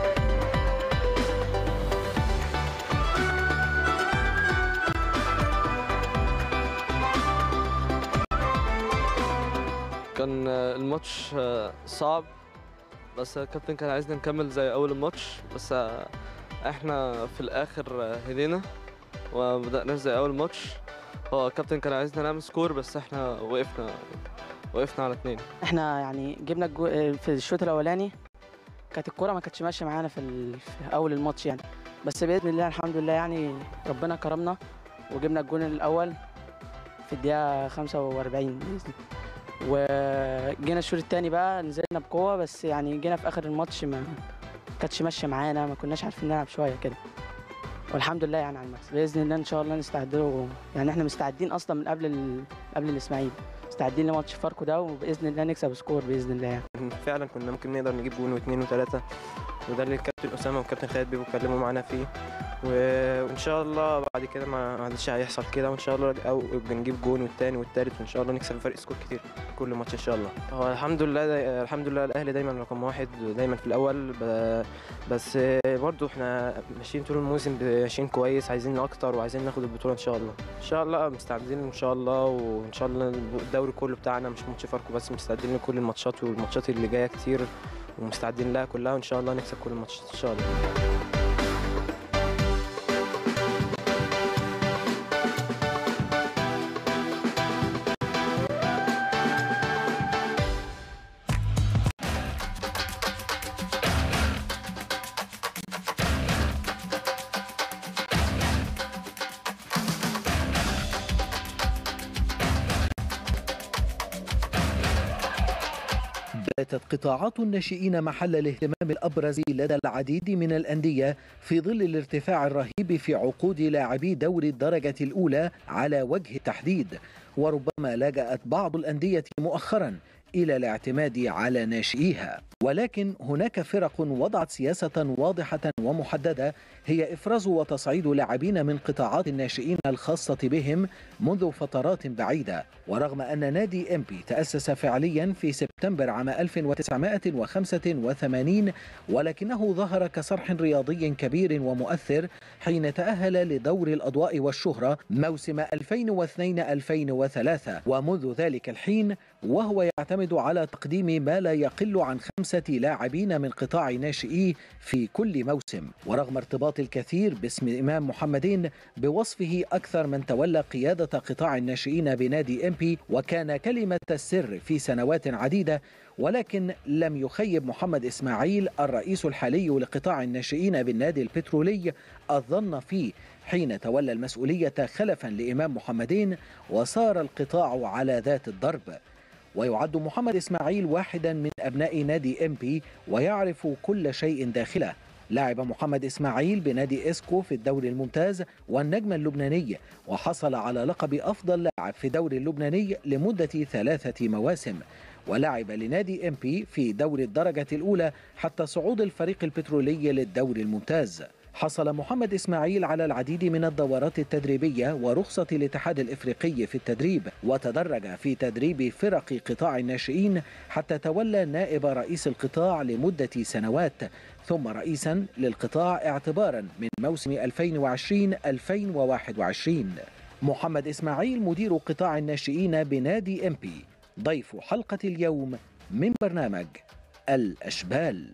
كان الماتش صعب بس الكابتن كان عايزنا نكمل زي اول الماتش بس احنا في الاخر هدينا وبدأنا زي اول ماتش هو الكابتن كان عايزنا نعمل سكور بس احنا وقفنا وقفنا على اتنين احنا يعني جبنا الجو... في الشوط الاولاني كانت الكوره ما كانتش ماشيه معانا في, ال... في اول الماتش يعني بس باذن الله الحمد لله يعني ربنا كرمنا وجبنا الجون الاول في الدقيقه 45 باذن الله وجينا الشوط الثاني بقى نزلنا بقوه بس يعني جينا في اخر الماتش ما كانتش ماشيه معانا ما كناش عارفين نلعب شويه كده والحمد لله يعني على المكسب باذن الله ان شاء الله نستعد له يعني احنا مستعدين اصلا من قبل ال... قبل الاسماعيلي مستعدين لماتش فاركو ده وباذن الله نكسب سكور باذن الله يعني. فعلا كنا ممكن نقدر نجيب جون واثنين وثلاثه وده اللي الكابتن اسامه والكابتن خالد بيبقوا اتكلموا معانا فيه وان شاء الله بعد كده ما عادش هيحصل كده وان شاء الله او بنجيب جون والثاني والثالث وان شاء الله نكسب فرق سكور كتير كل ماتش ان شاء الله هو الحمد لله دا الحمد لله الاهلي دايما رقم واحد دايما في الاول بس برضو احنا ماشيين طول الموسم ماشيين كويس عايزين اكتر وعايزين ناخد البطوله ان شاء الله ان شاء الله مستعدين ان شاء الله وان شاء الله الدوري كله بتاعنا مش ماتش فاركو بس مستعدين لكل الماتشات والماتشات اللي جايه كتير ومستعدين لها كلها وان شاء الله نكسب كل الماتشات ان شاء الله باتت قطاعات الناشئين محل الاهتمام الأبرز لدى العديد من الأندية في ظل الارتفاع الرهيب في عقود لاعبي دوري الدرجة الأولى على وجه التحديد وربما لجأت بعض الأندية مؤخرا إلى الاعتماد على ناشئيها ولكن هناك فرق وضعت سياسة واضحة ومحددة هي إفراز وتصعيد لاعبين من قطاعات الناشئين الخاصة بهم منذ فترات بعيدة ورغم أن نادي إمبي تأسس فعليا في سبتمبر عام 1985 ولكنه ظهر كصرح رياضي كبير ومؤثر حين تأهل لدور الأضواء والشهرة موسم 2002-2003 ومنذ ذلك الحين وهو يعتمد على تقديم ما لا يقل عن خمسة لاعبين من قطاع ناشئيه في كل موسم ورغم ارتباط الكثير باسم إمام محمدين بوصفه أكثر من تولى قيادة قطاع الناشئين بنادي إمبي وكان كلمة السر في سنوات عديدة ولكن لم يخيب محمد إسماعيل الرئيس الحالي لقطاع الناشئين بالنادي البترولي الظن فيه حين تولى المسؤولية خلفا لإمام محمدين وصار القطاع على ذات الضرب ويعد محمد إسماعيل واحدا من أبناء نادي إمبي ويعرف كل شيء داخله لعب محمد إسماعيل بنادي إسكو في الدوري الممتاز والنجم اللبناني وحصل على لقب أفضل لاعب في الدوري اللبناني لمدة ثلاثة مواسم ولعب لنادي إمبي في دوري الدرجة الأولى حتى صعود الفريق البترولي للدوري الممتاز حصل محمد إسماعيل على العديد من الدورات التدريبية ورخصة الاتحاد الإفريقي في التدريب وتدرج في تدريب فرق قطاع الناشئين حتى تولى نائب رئيس القطاع لمدة سنوات ثم رئيسا للقطاع اعتبارا من موسم 2020-2021 محمد إسماعيل مدير قطاع الناشئين بنادي إمبي ضيف حلقة اليوم من برنامج الأشبال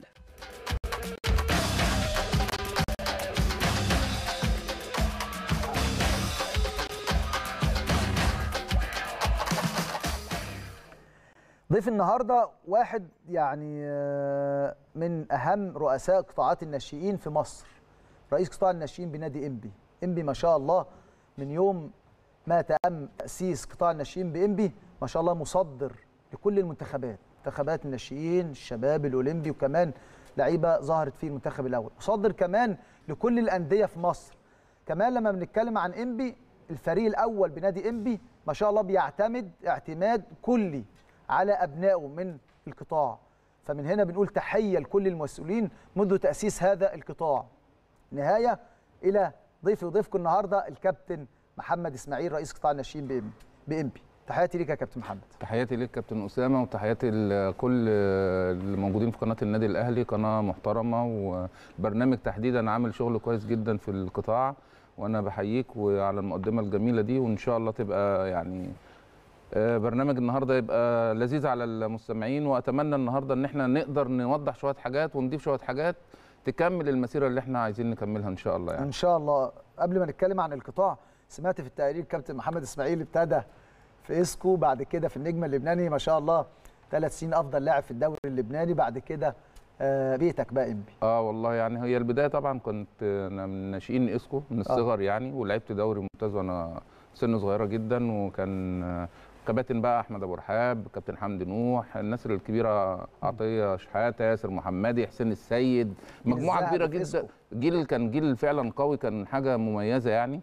ضيف النهارده واحد يعني آه، من اهم رؤساء قطاعات الناشئين في مصر رئيس قطاع الناشئين بنادي انبي انبي ما شاء الله من يوم ما تم تاسيس قطاع الناشئين بانبي ما شاء الله مصدر لكل المنتخبات منتخبات الناشئين الشباب الاولمبي وكمان لعيبه ظهرت في المنتخب الاول مصدر كمان لكل الانديه في مصر كمان لما بنتكلم عن انبي الفريق الاول بنادي انبي ما شاء الله بيعتمد اعتماد كلي على ابنائه من القطاع فمن هنا بنقول تحيه لكل المسؤولين منذ تاسيس هذا القطاع نهايه الى ضيفي وضيفكم النهارده الكابتن محمد اسماعيل رئيس قطاع الناشئين بإم- بإمبي تحياتي ليك يا كابتن محمد تحياتي ليك كابتن اسامه وتحياتي لكل اللي موجودين في قناه النادي الاهلي قناه محترمه والبرنامج تحديدا عامل شغل كويس جدا في القطاع وانا بحييك وعلى المقدمه الجميله دي وان شاء الله تبقى يعني آه، برنامج النهارده يبقى لذيذ على المستمعين واتمنى النهارده ان احنا نقدر نوضح شويه حاجات ونضيف شويه حاجات تكمل المسيره اللي احنا عايزين نكملها ان شاء الله يعني ان شاء الله قبل ما نتكلم عن القطاع سمعت في التقرير كابتن محمد اسماعيل ابتدى في اسكو بعد كده في النجم اللبناني ما شاء الله ثلاث سنين افضل لاعب في الدوري اللبناني بعد كده آه، بيتك بقى انبي اه والله يعني هي البدايه طبعا كنت انا من ناشئين اسكو من الصغر يعني ولعبت دوري ممتاز وانا سن صغيره جدا وكان آه، كباتن بقى احمد ابو رحاب كابتن حمدي نوح الناس الكبيره عطيه شحاته ياسر محمدي حسين السيد مجموعه الذهب كبيره في جدا إسكو. جيل كان جيل فعلا قوي كان حاجه مميزه يعني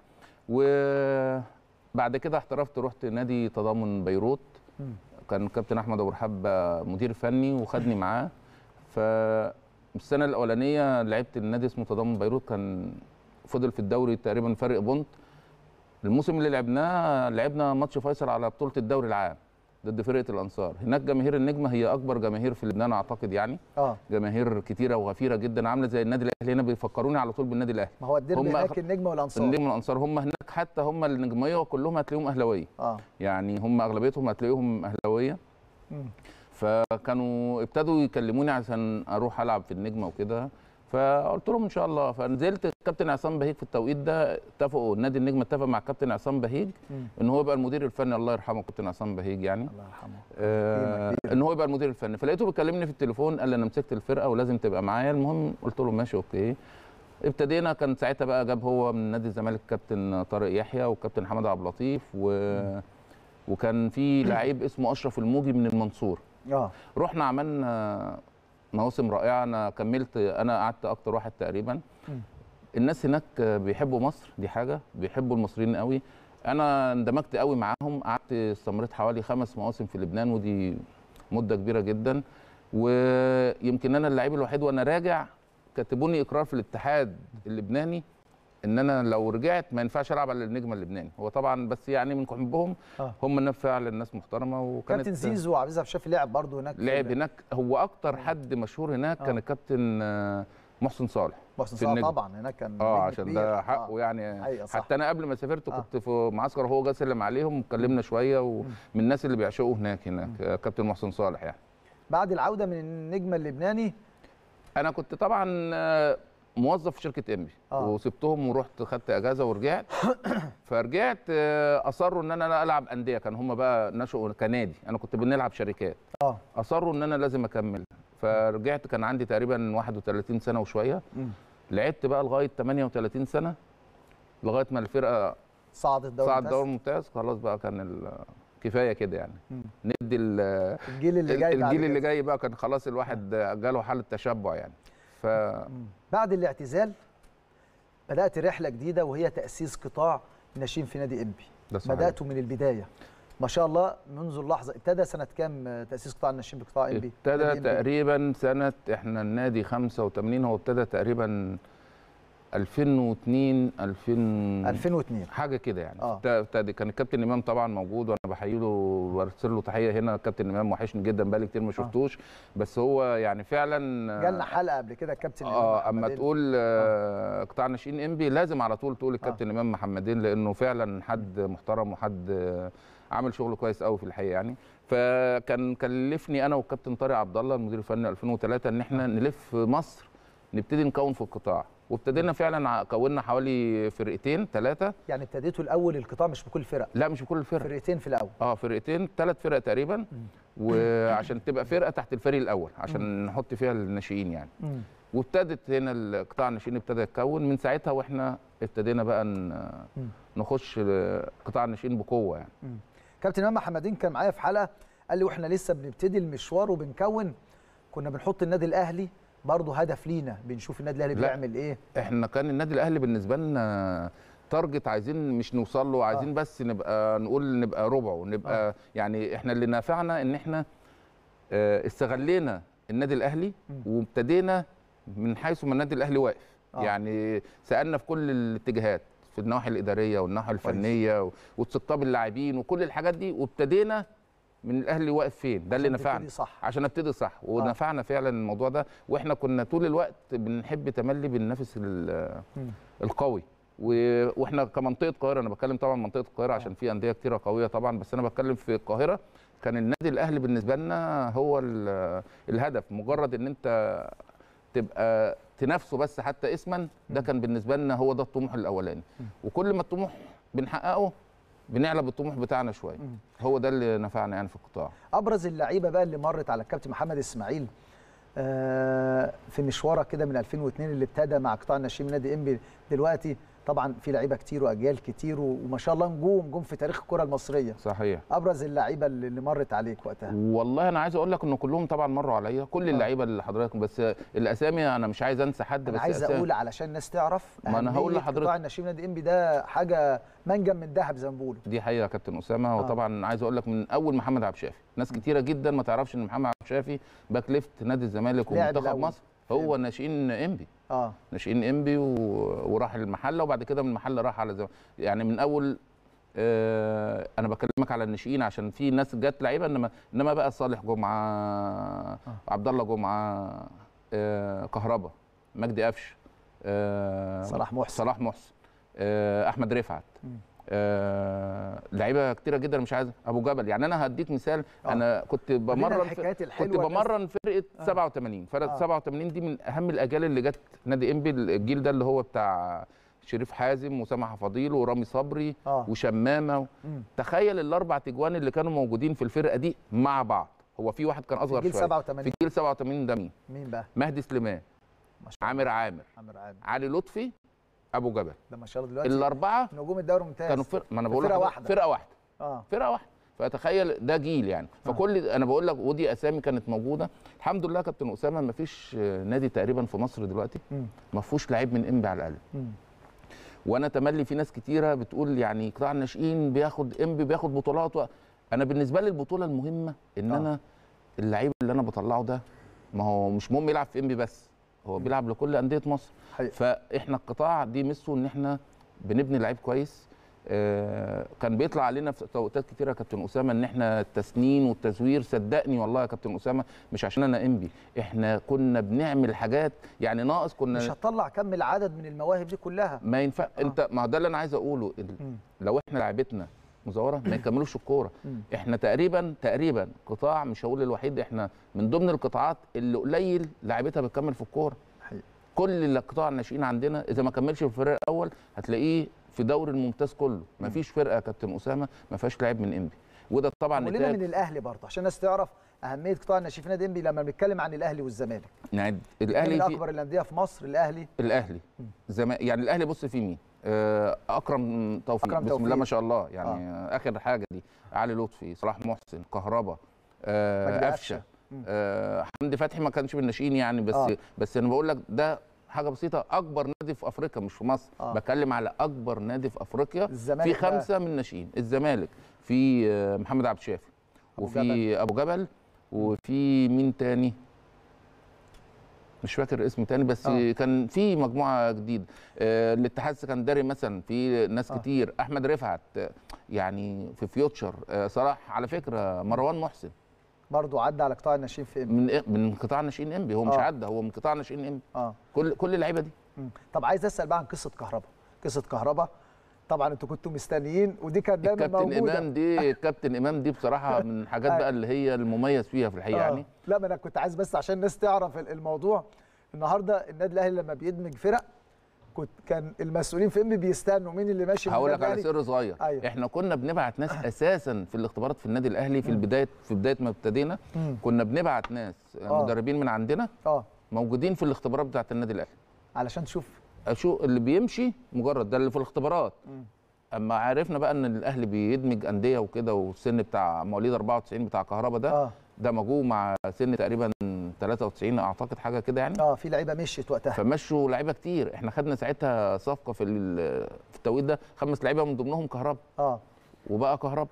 وبعد كده احترفت رحت نادي تضامن بيروت مم. كان كابتن احمد ابو رحاب مدير فني وخدني معاه فالسنه الاولانيه لعبت النادي اسمه تضامن بيروت كان فضل في الدوري تقريبا فرق بونت الموسم اللي لعبناه لعبنا ماتش فيصل على بطوله الدوري العام ضد فرقه الانصار هناك جماهير النجمه هي اكبر جماهير في لبنان اعتقد يعني اه جماهير كتيره وغفيره جدا عامله زي النادي الاهلي هنا بيفكروني على طول بالنادي الاهلي ما هو الديربي هم هناك أخ- النجمه والانصار النجم والانصار هم هناك حتى هم النجميه كلهم هتلاقيهم اهلاويه اه يعني هم اغلبيتهم هتلاقيهم اهلاويه مم. فكانوا ابتدوا يكلموني عشان اروح العب في النجمه وكده فقلت لهم ان شاء الله فنزلت الكابتن عصام بهيج في التوقيت ده اتفقوا نادي النجمه اتفق مع الكابتن عصام بهيج مم. ان هو يبقى المدير الفني الله يرحمه كابتن عصام بهيج يعني الله يرحمه آه كبيرة. ان هو يبقى المدير الفني فلقيته بيكلمني في التليفون قال لي انا مسكت الفرقه ولازم تبقى معايا المهم قلت له ماشي اوكي ابتدينا كان ساعتها بقى جاب هو من نادي الزمالك كابتن طارق يحيى وكابتن حمد عبد اللطيف و... وكان في لعيب اسمه اشرف الموجي من المنصور اه رحنا عملنا مواسم رائعه انا كملت انا قعدت اكتر واحد تقريبا مم. الناس هناك بيحبوا مصر دي حاجه بيحبوا المصريين قوي انا اندمجت قوي معاهم قعدت استمريت حوالي خمس مواسم في لبنان ودي مده كبيره جدا ويمكن انا اللعيب الوحيد وانا راجع كتبوني اقرار في الاتحاد اللبناني ان انا لو رجعت ما ينفعش العب على النجم اللبناني هو طبعا بس يعني من حبهم آه. هم الناس فعلا الناس محترمه وكانت كابتن زيزو وعبد العزيز شافي لعب برضه هناك في لعب ال- هناك هو اكتر حد مشهور هناك آه. كان الكابتن آه، محسن صالح محسن في صلاح النجم. طبعا هناك كان اه نجم عشان كبير. ده آه. حقه يعني حقيقة صح. حتى انا قبل ما سافرت آه. كنت في معسكر وهو جاي سلم عليهم واتكلمنا شويه ومن الناس اللي بيعشقوا هناك هناك آه، كابتن محسن صالح يعني بعد العوده من النجم اللبناني انا كنت طبعا آه، موظف في شركه انبي آه. وسبتهم ورحت خدت اجازه ورجعت فرجعت آه، اصروا ان انا لا العب انديه كان هم بقى نشأوا كنادي انا كنت بنلعب شركات اه اصروا ان انا لازم اكمل فرجعت كان عندي تقريبا 31 سنه وشويه مم. لعبت بقى لغايه 38 سنه لغايه ما الفرقه صعد الدوري صعد الممتاز. دوري ممتاز خلاص بقى كان ال- كفايه كده يعني مم. ندي ال- الجيل اللي جاي بعد الجيل اللي كده. جاي بقى كان خلاص الواحد جاله حاله تشبع يعني ف مم. بعد الاعتزال بدات رحله جديده وهي تاسيس قطاع الناشئين في نادي انبي ده صحيح. بداته من البدايه ما شاء الله منذ اللحظه ابتدى سنه كام آه، تاسيس قطاع الناشئين بقطاع انبي نادي ابتدى إنبي؟ تقريبا سنه احنا النادي 85 هو ابتدى تقريبا 2002 2000 2002 حاجه كده يعني آه. ابت- ابتدى كان الكابتن امام طبعا موجود وانا بحيي له وارسل له تحيه هنا الكابتن امام وحشني جدا بقالي كتير ما شفتوش بس هو يعني فعلا جالنا حلقه قبل كده الكابتن إمام اه اما محمدين. تقول آه، قطاع ناشئين انبي لازم على طول تقول الكابتن امام محمدين لانه فعلا حد محترم وحد آه، عامل شغل كويس قوي في الحقيقه يعني فكان كلفني انا والكابتن طارق عبد الله المدير الفني 2003 ان احنا نلف مصر نبتدي نكون في القطاع وابتدينا فعلا ع- كونا حوالي فرقتين ثلاثه يعني ابتديتوا الاول القطاع مش بكل فرق لا مش بكل الفرق فرقتين في الاول اه فرقتين ثلاث فرق تقريبا وعشان تبقى فرقه تحت الفريق الاول عشان نحط فيها الناشئين يعني مم. وابتدت هنا القطاع الناشئين ابتدى يتكون من ساعتها واحنا ابتدينا بقى ن- مم. نخش قطاع الناشئين بقوه يعني كابتن امام محمدين كان معايا في حلقه قال لي واحنا لسه بنبتدي المشوار وبنكون كنا بنحط النادي الاهلي برضه هدف لينا بنشوف النادي الاهلي لا. بيعمل ايه احنا كان النادي الاهلي بالنسبه لنا تارجت عايزين مش نوصل له عايزين آه. بس نبقى نقول نبقى ربعه نبقى آه. يعني احنا اللي نافعنا ان احنا آه، استغلينا النادي الاهلي مم. وابتدينا من حيث ما النادي الاهلي واقف آه. يعني سالنا في كل الاتجاهات في النواحي الاداريه والناحيه الفنيه و- واستقطاب اللاعبين وكل الحاجات دي وابتدينا من الاهلي واقف فين ده اللي عشان نفعنا تبتدي صح عشان ابتدي صح ونفعنا فعلا الموضوع ده واحنا كنا طول الوقت بنحب تملي بالنفس ال- مم. القوي و- واحنا كمنطقه القاهره انا بتكلم طبعا منطقه القاهره عشان في انديه كتيره قويه طبعا بس انا بتكلم في القاهره كان النادي الاهلي بالنسبه لنا هو ال- الهدف مجرد ان انت تبقى تنافسه بس حتى اسما ده كان بالنسبه لنا هو ده الطموح الاولاني وكل ما الطموح بنحققه بنعلى بالطموح بتاعنا شويه مم. هو ده اللي نفعنا يعني في القطاع ابرز اللعيبه بقى اللي مرت على الكابتن محمد اسماعيل آه، في مشوارك كده من 2002 اللي ابتدى مع قطاع الناشئين من نادي انبي دلوقتي طبعا في لعيبه كتير واجيال كتير و- وما شاء الله نجوم نجوم في تاريخ الكره المصريه صحيح ابرز اللعيبه اللي اللي مرت عليك وقتها والله انا عايز اقول لك ان كلهم طبعا مروا عليا كل آه. اللعيبه اللي حضرتك بس الاسامي انا مش عايز انسى حد انا بس عايز أسامي- اقول علشان الناس تعرف ما أنا هقول أهمية لحضرتك. قطاع الناشئين نادي انبي ده حاجه منجم من ذهب زي ما بيقولوا دي حقيقه يا كابتن اسامه وطبعا عايز اقول لك من اول محمد عبد الشافي ناس كتيره جدا ما تعرفش ان محمد عبد الشافي باك ليفت نادي الزمالك لعب ومنتخب الأول. مصر هو ناشئين انبي اه ناشئين انبي و... وراح المحله وبعد كده من المحله راح على زم... يعني من اول آه انا بكلمك على الناشئين عشان في ناس جت لعيبه انما انما بقى صالح جمعه عبد الله جمعه آه كهربا مجدي قفش آه صلاح محسن. صلاح محسن آه احمد رفعت مم. آه لعيبه كتيره جدا مش عايز ابو جبل يعني انا هديك مثال آه. انا كنت بمرن الحكايات في الحلوة كنت الناس- بمرن فرقه آه. 87 فرقه آه. 87 دي من اهم الاجيال اللي جت نادي انبي الجيل ده اللي هو بتاع شريف حازم وسامح فضيل ورامي صبري اه وشمامه مم. تخيل الاربع تجوان اللي كانوا موجودين في الفرقه دي مع بعض هو في واحد كان اصغر جيل شويه 87 في جيل 87 ده مين مين بقى مهدي سليمان ما شاء الله عامر عامر عامر عامر علي لطفي ابو جبل ده ما شاء الله دلوقتي الاربعه نجوم الدوري الممتاز كانوا فرقه ما انا بقول فرقة لحضرتك واحدة. فرقه واحده اه فرقه واحده فتخيل ده جيل يعني فكل انا بقول لك ودي اسامي كانت موجوده الحمد لله يا كابتن اسامه ما فيش نادي تقريبا في مصر دلوقتي مم. ما فيهوش لعيب من انبي على الاقل مم. وانا تملي في ناس كتيره بتقول يعني قطاع الناشئين بياخد انبي بياخد بطولات و... انا بالنسبه لي البطوله المهمه ان آه. انا اللعيب اللي انا بطلعه ده ما هو مش مهم يلعب في انبي بس هو بيلعب لكل انديه مصر حقيقي. فاحنا القطاع دي ميزته ان احنا بنبني لعيب كويس آه، كان بيطلع علينا في توقيتات كتيره يا كابتن اسامه ان احنا التسنين والتزوير صدقني والله يا كابتن اسامه مش عشان انا انبي احنا كنا بنعمل حاجات يعني ناقص كنا مش هتطلع كم العدد من المواهب دي كلها ما ينفع آه. انت ما هو ده اللي انا عايز اقوله ال- مم. لو احنا لعبتنا مزوره ما يكملوش الكوره مم. احنا تقريبا تقريبا قطاع مش هقول الوحيد احنا من ضمن القطاعات اللي قليل لعيبتها بتكمل في الكوره حقيقي. كل القطاع الناشئين عندنا اذا ما كملش في الفريق الاول هتلاقيه في دوري الممتاز كله ما فيش فرقه يا كابتن اسامه ما فيهاش لاعب من انبي وده طبعا ولنا نتاج من الاهلي برضه عشان الناس تعرف اهميه قطاع الناشئين في نادي انبي لما بنتكلم عن الاهلي والزمالك يعني الاهلي الاهلي من في اكبر الانديه في مصر الاهلي الاهلي زمان يعني الاهلي بص في مين آه، اكرم توفيق أكرم بسم توفيق. الله ما شاء الله يعني آه. اخر حاجه دي علي لطفي صلاح محسن كهربا مجدي آه قفشة. قفشه مم. آه حمدي فتحي ما كانش من الناشئين يعني بس آه. آه. بس انا بقول لك ده حاجه بسيطه اكبر نادي في افريقيا مش في مصر آه. آه. بتكلم على اكبر نادي في افريقيا الزمالك في بقى. خمسه من الناشئين الزمالك في آه، محمد عبد الشافي أبو وفي جبل. ابو جبل وفي مين تاني مش فاكر اسم تاني بس آه. آه. كان في مجموعه جديده آه الاتحاد السكندري مثلا في ناس آه. آه. كتير احمد رفعت آه، يعني في فيوتشر آه صلاح على فكره مروان محسن برضه عدى على قطاع الناشئين في انبي من إيه؟ من قطاع ناشئين انبي هو مش آه. عدى هو من قطاع ناشئين انبي اه كل كل اللعيبه دي مم. طب عايز اسال بقى عن قصه كهربا قصه كهربا طبعا انتوا كنتوا مستنيين ودي كانت دايما الكابتن موجوده امام دي الكابتن امام دي بصراحه من الحاجات أيوة. بقى اللي هي المميز فيها في الحقيقه آه. يعني لا ما انا كنت عايز بس عشان الناس تعرف ال- الموضوع النهارده النادي الاهلي لما بيدمج فرق كنت كان المسؤولين في انبي بيستنوا مين اللي ماشي من هقول النادي لك على الأهلي. سر صغير أيوة. احنا كنا بنبعت ناس اساسا في الاختبارات في النادي الاهلي في البدايه في بدايه ما ابتدينا مم. كنا بنبعت ناس آه. مدربين من عندنا اه موجودين في الاختبارات بتاعه النادي الاهلي علشان تشوف شو اللي بيمشي مجرد ده اللي في الاختبارات مم. اما عرفنا بقى ان الاهلي بيدمج انديه وكده والسن بتاع مواليد 94 بتاع كهربا ده اه دمجوه مع سن تقريبا 93 اعتقد حاجه كده يعني اه في لعيبه مشيت وقتها فمشوا لعيبه كتير احنا خدنا ساعتها صفقه في ال- في التوقيت ده خمس لعيبه من ضمنهم كهربا اه وبقى كهربا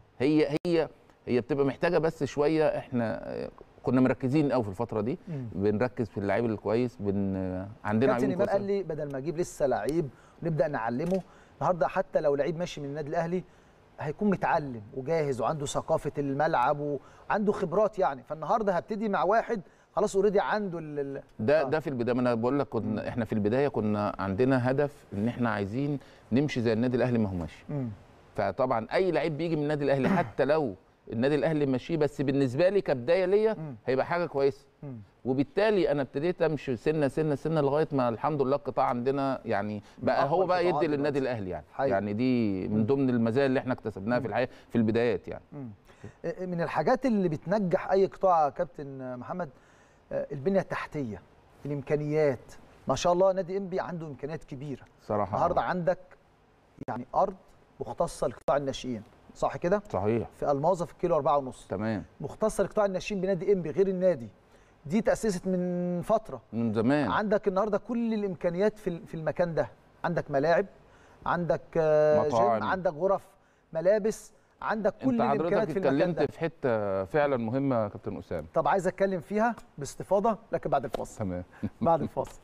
هي هي هي بتبقى محتاجه بس شويه احنا آه، كنا مركزين قوي في الفتره دي مم. بنركز في اللعيب الكويس بن آه، عندنا كابتن عيون امام قال كويسه لي بدل ما اجيب لسه لعيب ونبدا نعلمه النهارده حتى لو لعيب ماشي من النادي الاهلي هيكون متعلم وجاهز وعنده ثقافه الملعب وعنده خبرات يعني فالنهارده هبتدي مع واحد خلاص اوريدي عنده ال- ال- ده آه. ده في البدايه ما انا بقول لك كنا احنا في البدايه كنا عندنا هدف ان احنا عايزين نمشي زي النادي الاهلي ما هو ماشي مم. فطبعا اي لعيب بيجي من النادي الاهلي حتى لو النادي الاهلي ماشيه بس بالنسبه لي كبدايه ليا مم. هيبقى حاجه كويسه مم. وبالتالي انا ابتديت امشي سنه سنه سنه لغايه ما الحمد لله القطاع عندنا يعني بقى أقوى هو بقى القطاعات يدي للنادي دلوقتي. الاهلي يعني حقيقي. يعني دي من ضمن المزايا اللي احنا اكتسبناها في الحقيقه في البدايات يعني مم. آه، من الحاجات اللي بتنجح اي قطاع يا كابتن محمد آه، البنيه التحتيه الامكانيات ما شاء الله نادي انبي عنده امكانيات كبيره صراحه النهارده عندك يعني ارض مختصه لقطاع الناشئين صح كده صحيح في الماظه في الكيلو أربعة ونص تمام مختصه لقطاع الناشئين بنادي انبي غير النادي دي تاسست من فتره من زمان عندك النهارده كل الامكانيات في ال- في المكان ده عندك ملاعب عندك آه، مطاعم. جيم عندك غرف ملابس عندك كل انت الامكانيات حضرتك في المكان اتكلمت ده في حته فعلا مهمه يا كابتن اسامه طب عايز اتكلم فيها باستفاضه لكن بعد الفاصل تمام بعد الفاصل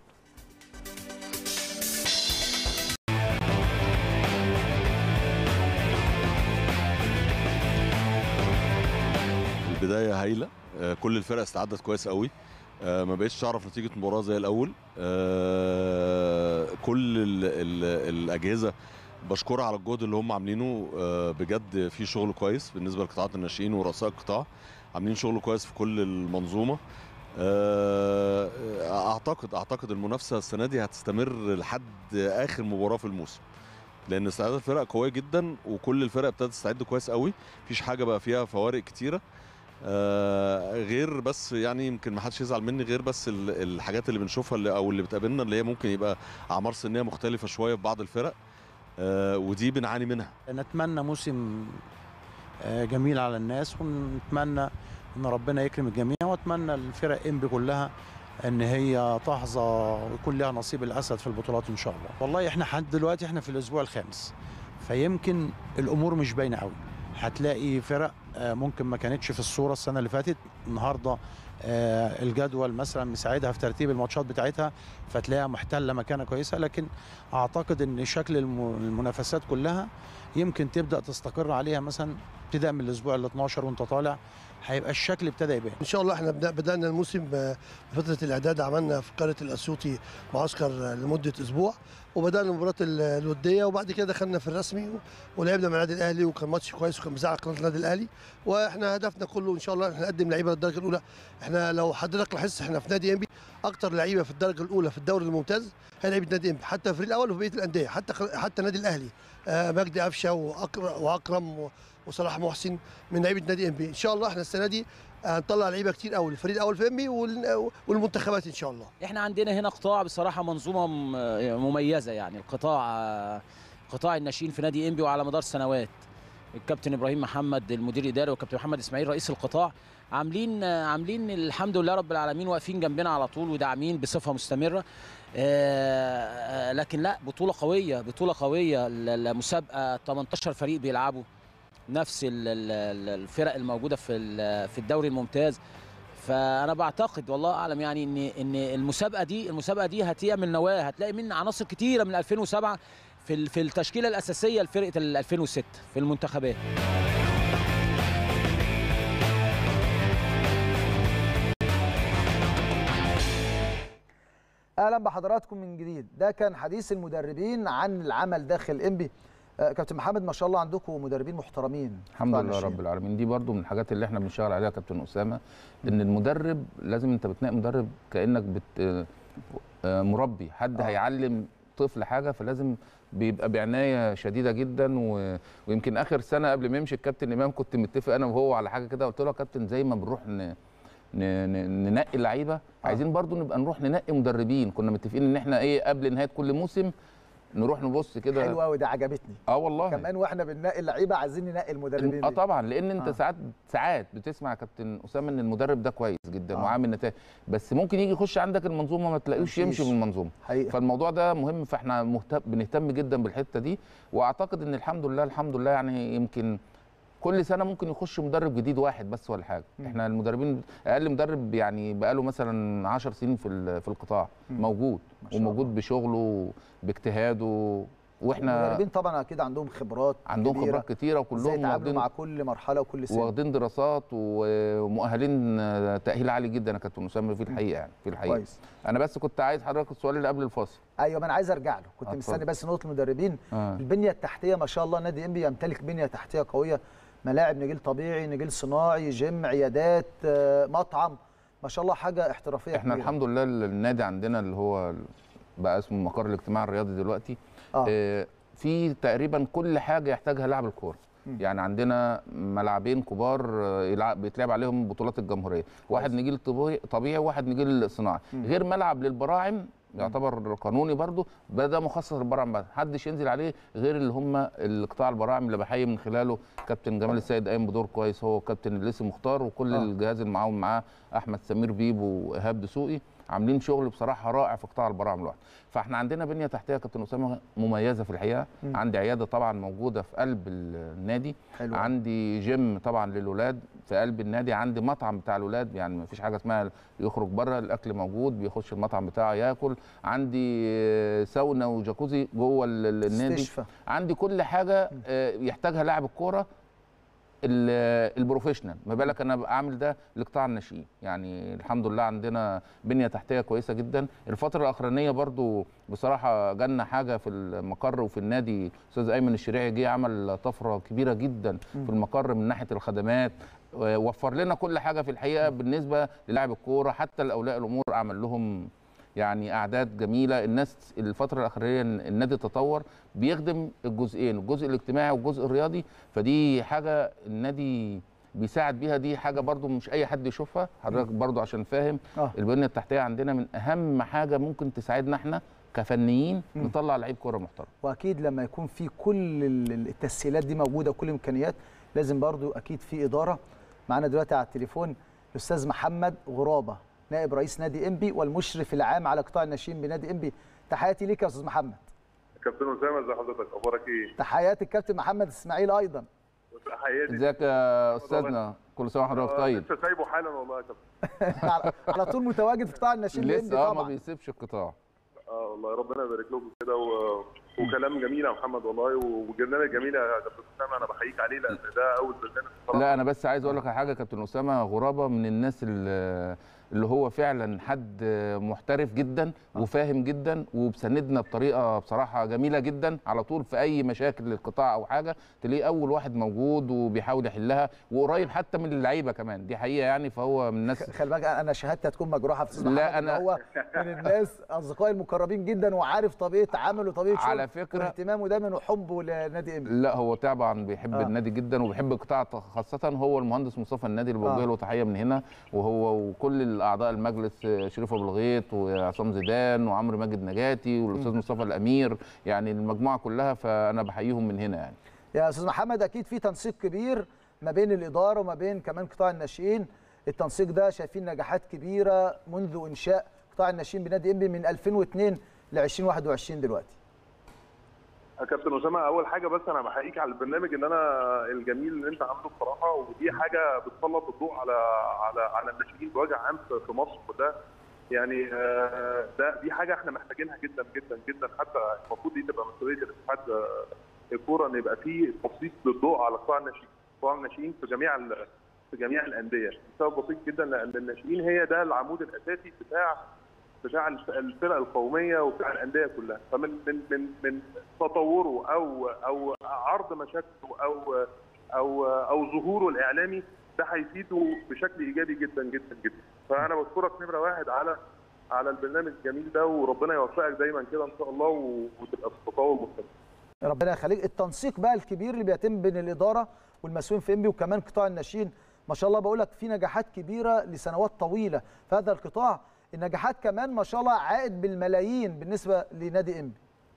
البدايه هايله آه، كل الفرق استعدت كويس قوي آه، ما بقتش تعرف نتيجه المباراه زي الاول آه، كل ال ال الاجهزه بشكرها على الجهد اللي هم عاملينه آه، بجد في شغل كويس بالنسبه لقطاعات الناشئين ورؤساء القطاع عاملين شغل كويس في كل المنظومه آه، اعتقد اعتقد المنافسه السنه دي هتستمر لحد اخر مباراه في الموسم لان استعداد الفرق قويه جدا وكل الفرق ابتدت تستعد كويس قوي مفيش حاجه بقى فيها فوارق كتيره آه غير بس يعني يمكن ما حدش يزعل مني غير بس ال- الحاجات اللي بنشوفها اللي او اللي بتقابلنا اللي هي ممكن يبقى اعمار سنيه مختلفه شويه في بعض الفرق آه ودي بنعاني منها نتمنى موسم آه، جميل على الناس ونتمنى ان ربنا يكرم الجميع واتمنى الفرق انبي كلها ان هي تحظى ويكون لها نصيب الاسد في البطولات ان شاء الله والله احنا لحد دلوقتي احنا في الاسبوع الخامس فيمكن الامور مش باينه قوي هتلاقي فرق آه، ممكن ما كانتش في الصوره السنه اللي فاتت النهارده آه، الجدول مثلا مساعدها في ترتيب الماتشات بتاعتها فتلاقيها محتله مكانه كويسه لكن اعتقد ان شكل الم- المنافسات كلها يمكن تبدا تستقر عليها مثلا ابتداء من الاسبوع ال 12 وانت طالع هيبقى الشكل ابتدى يبان ان شاء الله احنا بدأ- بدانا الموسم بفتره الاعداد عملنا في قريه الاسيوطي معسكر لمده اسبوع وبدانا المباراه ال- الوديه وبعد كده دخلنا في الرسمي ولعبنا مع النادي الاهلي وكان ماتش كويس وكان مزعل قناه النادي الاهلي واحنا هدفنا كله ان شاء الله احنا نقدم لعيبه للدرجه الاولى احنا لو حضرتك لاحظت احنا في نادي انبي اكتر لعيبه في الدرجه الاولى في الدوري الممتاز هي لعيبه نادي انبي حتى الفريق الاول وفي بقيه الانديه حتى حتى النادي الاهلي آه، مجدي قفشه وأكر- واكرم و- وصلاح محسن من لعيبه نادي انبي ان شاء الله احنا السنه دي هنطلع لعيبه كتير قوي الفريق الاول في انبي وال- والمنتخبات ان شاء الله احنا عندنا هنا قطاع بصراحه منظومه م- مميزه يعني القطاع قطاع الناشئين في نادي انبي وعلى مدار سنوات الكابتن ابراهيم محمد المدير الاداري والكابتن محمد اسماعيل رئيس القطاع عاملين عاملين الحمد لله رب العالمين واقفين جنبنا على طول وداعمين بصفه مستمره آه، لكن لا بطوله قويه بطوله قويه ال- المسابقه 18 فريق بيلعبوا نفس ال- ال- ال- الفرق الموجوده في ال- في الدوري الممتاز فانا بعتقد والله اعلم يعني ان ان المسابقه دي المسابقه دي هتعمل نواه هتلاقي من عناصر كتيره من 2007 في ال- في التشكيله الاساسيه لفرقه ال 2006 في المنتخبات اهلا بحضراتكم من جديد ده كان حديث المدربين عن العمل داخل انبي آه، كابتن محمد ما شاء الله عندكم مدربين محترمين الحمد قطاع لله الناشئين. رب العالمين دي برضو من الحاجات اللي احنا بنشتغل عليها يا كابتن اسامه ان المدرب لازم انت بتنقي مدرب كانك بت آه، مربي حد آه. هيعلم طفل حاجه فلازم بيبقى بعنايه شديده جدا و... ويمكن اخر سنه قبل ما يمشي الكابتن امام كنت متفق انا وهو على حاجه كده قلت له يا كابتن زي ما بنروح ن... ن... ن... ننقي اللعيبه عايزين برضو نبقى نروح ننقي مدربين كنا متفقين ان احنا ايه قبل نهايه كل موسم نروح نبص كده حلو قوي ده عجبتني اه والله كمان واحنا بننقي اللعيبه عايزين ننقي المدربين اه دي. طبعا لان انت آه. آه. ساعات ساعات بتسمع يا كابتن اسامه ان المدرب ده كويس جدا آه. آه. وعامل نتائج بس ممكن يجي يخش عندك المنظومه ما تلاقيش يمشيش. يمشي من المنظومه حقيقة. فالموضوع ده مهم فاحنا مهتم بنهتم جدا بالحته دي واعتقد ان الحمد لله الحمد لله يعني يمكن كل سنه ممكن يخش مدرب جديد واحد بس ولا حاجه مم. احنا المدربين اقل مدرب يعني بقاله مثلا 10 سنين في ال- في القطاع مم. موجود ما شاء وموجود بشغله باجتهاده واحنا المدربين طبعا اكيد عندهم خبرات عندهم كبيرة. خبرات كتيره ازاي وكلهم يتعاملوا واخدين مع كل مرحله وكل سن واخدين دراسات ومؤهلين تأهيل عالي جدا يا كابتن اسامه في الحقيقه يعني في الحقيقه كويس. انا بس كنت عايز حضرتك السؤال اللي قبل الفاصل ايوه ما انا عايز ارجع له كنت اتفضل. مستني بس نقطه المدربين آه. البنيه التحتيه ما شاء الله نادي انبي يمتلك بنيه تحتيه قويه ملاعب نجيل طبيعي نجيل صناعي جيم عيادات آه، مطعم ما شاء الله حاجه احترافيه احنا كبيرة. الحمد لله النادي عندنا اللي هو بقى اسمه مقر الاجتماع الرياضي دلوقتي آه. آه في تقريبا كل حاجه يحتاجها لاعب الكوره مم. يعني عندنا ملعبين كبار آه، يلعب بيتلعب عليهم بطولات الجمهوريه واحد نجيل طبيعي طبيعي وواحد نجيل صناعي مم. غير ملعب للبراعم يعتبر قانوني برضو بقى ده مخصص للبراعم بس محدش ينزل عليه غير اللي هم القطاع البراعم اللي بحيي من خلاله كابتن جمال السيد قايم بدور كويس هو كابتن الليسي مختار وكل آه. آه. الجهاز المعاون معاه احمد سمير بيبو وايهاب دسوقي عاملين شغل بصراحه رائع في قطاع البراعم لوحده فاحنا عندنا بنيه تحتيه يا كابتن اسامه مميزه في الحقيقه مم. عندي عياده طبعا موجوده في قلب النادي حلو عندي جيم طبعا للولاد في قلب النادي عندي مطعم بتاع الولاد يعني ما فيش حاجه اسمها يخرج بره الاكل موجود بيخش المطعم بتاعه ياكل عندي آه، ساونا وجاكوزي جوه ال- ال- النادي استشفى. عندي كل حاجه آه، يحتاجها لاعب الكوره ال- البروفيشنال ما بالك انا بقى عامل ده لقطاع الناشئين يعني الحمد لله عندنا بنيه تحتيه كويسه جدا الفتره الاخرانيه برضو بصراحه جالنا حاجه في المقر وفي النادي استاذ ايمن الشريعي جه عمل طفره كبيره جدا في المقر من ناحيه الخدمات وفر لنا كل حاجه في الحقيقه بالنسبه للاعب الكوره حتى لاولياء الامور عمل لهم يعني اعداد جميله الناس الفتره الاخرانيه النادي تطور بيخدم الجزئين الجزء الاجتماعي والجزء الرياضي فدي حاجه النادي بيساعد بيها دي حاجه برضو مش اي حد يشوفها حضرتك برضو عشان فاهم آه. البنيه التحتيه عندنا من اهم حاجه ممكن تساعدنا احنا كفنيين مم. نطلع لعيب كوره محترم واكيد لما يكون في كل ال- ال- التسهيلات دي موجوده وكل الامكانيات لازم برضو اكيد في اداره معانا دلوقتي على التليفون الاستاذ محمد غرابه نائب رئيس نادي انبي والمشرف العام على قطاع الناشئين بنادي انبي تحياتي ليك يا استاذ محمد كابتن اسامه ازي حضرتك اخبارك ايه؟ تحياتي الكابتن محمد اسماعيل ايضا تحياتي ازيك يا استاذنا كل سنه وحضرتك آه، طيب لسه سايبه حالا والله يا كابتن على- على طول متواجد في قطاع الناشئين لسه الإنبي اه ما طبعا بيسيبش القطاع اه والله ربنا يبارك لكم كده و... وكلام جميل يا محمد والله وبرنامج جميل يا كابتن اسامه انا بحييك عليه لان ده اول برنامج بصراحة. لا انا بس عايز اقول لك على حاجه كابتن اسامه غرابه من الناس اللي اللي هو فعلا حد محترف جدا وفاهم جدا وبسندنا بطريقه بصراحه جميله جدا على طول في اي مشاكل للقطاع او حاجه تلاقيه اول واحد موجود وبيحاول يحلها وقريب حتى من اللعيبه كمان دي حقيقه يعني فهو من الناس خلي بالك انا شهادتي هتكون مجروحه في استاذ لا، محمد إن أنا- هو من الناس اصدقائي المقربين جدا وعارف طبيعه عمله وطبيعه شغله على فكرة- واهتمامه دايما وحبه لنادي انبي لا هو طبعا بيحب آه. آه. النادي جدا وبيحب القطاع خاصة هو المهندس مصطفى النادي اللي بوجه آه. له تحية من هنا وهو وكل الأعضاء المجلس آه، شريف أبو الغيط وعصام زيدان وعمرو ماجد نجاتي والأستاذ مصطفى الأمير يعني المجموعة كلها فأنا بحييهم من هنا يعني يا استاذ محمد اكيد في تنسيق كبير ما بين الاداره وما بين كمان قطاع الناشئين التنسيق ده شايفين نجاحات كبيره منذ انشاء قطاع الناشئين بنادي انبي من 2002 ل 2021 دلوقتي يا كابتن اسامه اول حاجه بس انا بحييك على البرنامج اللي انا الجميل اللي انت عامله بصراحه ودي حاجه بتسلط الضوء على على على الناشئين بوجه عام في في مصر وده يعني آه، ده دي حاجه احنا محتاجينها جدا جدا جدا حتى المفروض دي تبقى مسؤوليه الاتحاد آه، الكوره ان يبقى في تسليط للضوء على قطاع الناشئين قطاع الناشئين في جميع ال- في جميع الانديه لسبب بسيط جدا لان الناشئين هي ده العمود الاساسي بتاع بتاع الف- الفرق القوميه وبتاع الانديه كلها فمن من من من تطوره او او عرض مشاكله او او او ظهوره الاعلامي ده هيفيده بشكل ايجابي جدا جدا جدا فانا بشكرك نمره واحد على على البرنامج الجميل ده وربنا يوفقك دايما كده ان شاء الله و- وتبقى في تطور مستمر ربنا يخليك التنسيق بقى الكبير اللي بيتم بين الاداره والمسؤولين في انبي وكمان قطاع الناشئين ما شاء الله بقول لك في نجاحات كبيره لسنوات طويله في هذا القطاع النجاحات كمان ما شاء الله عائد بالملايين بالنسبه لنادي انبي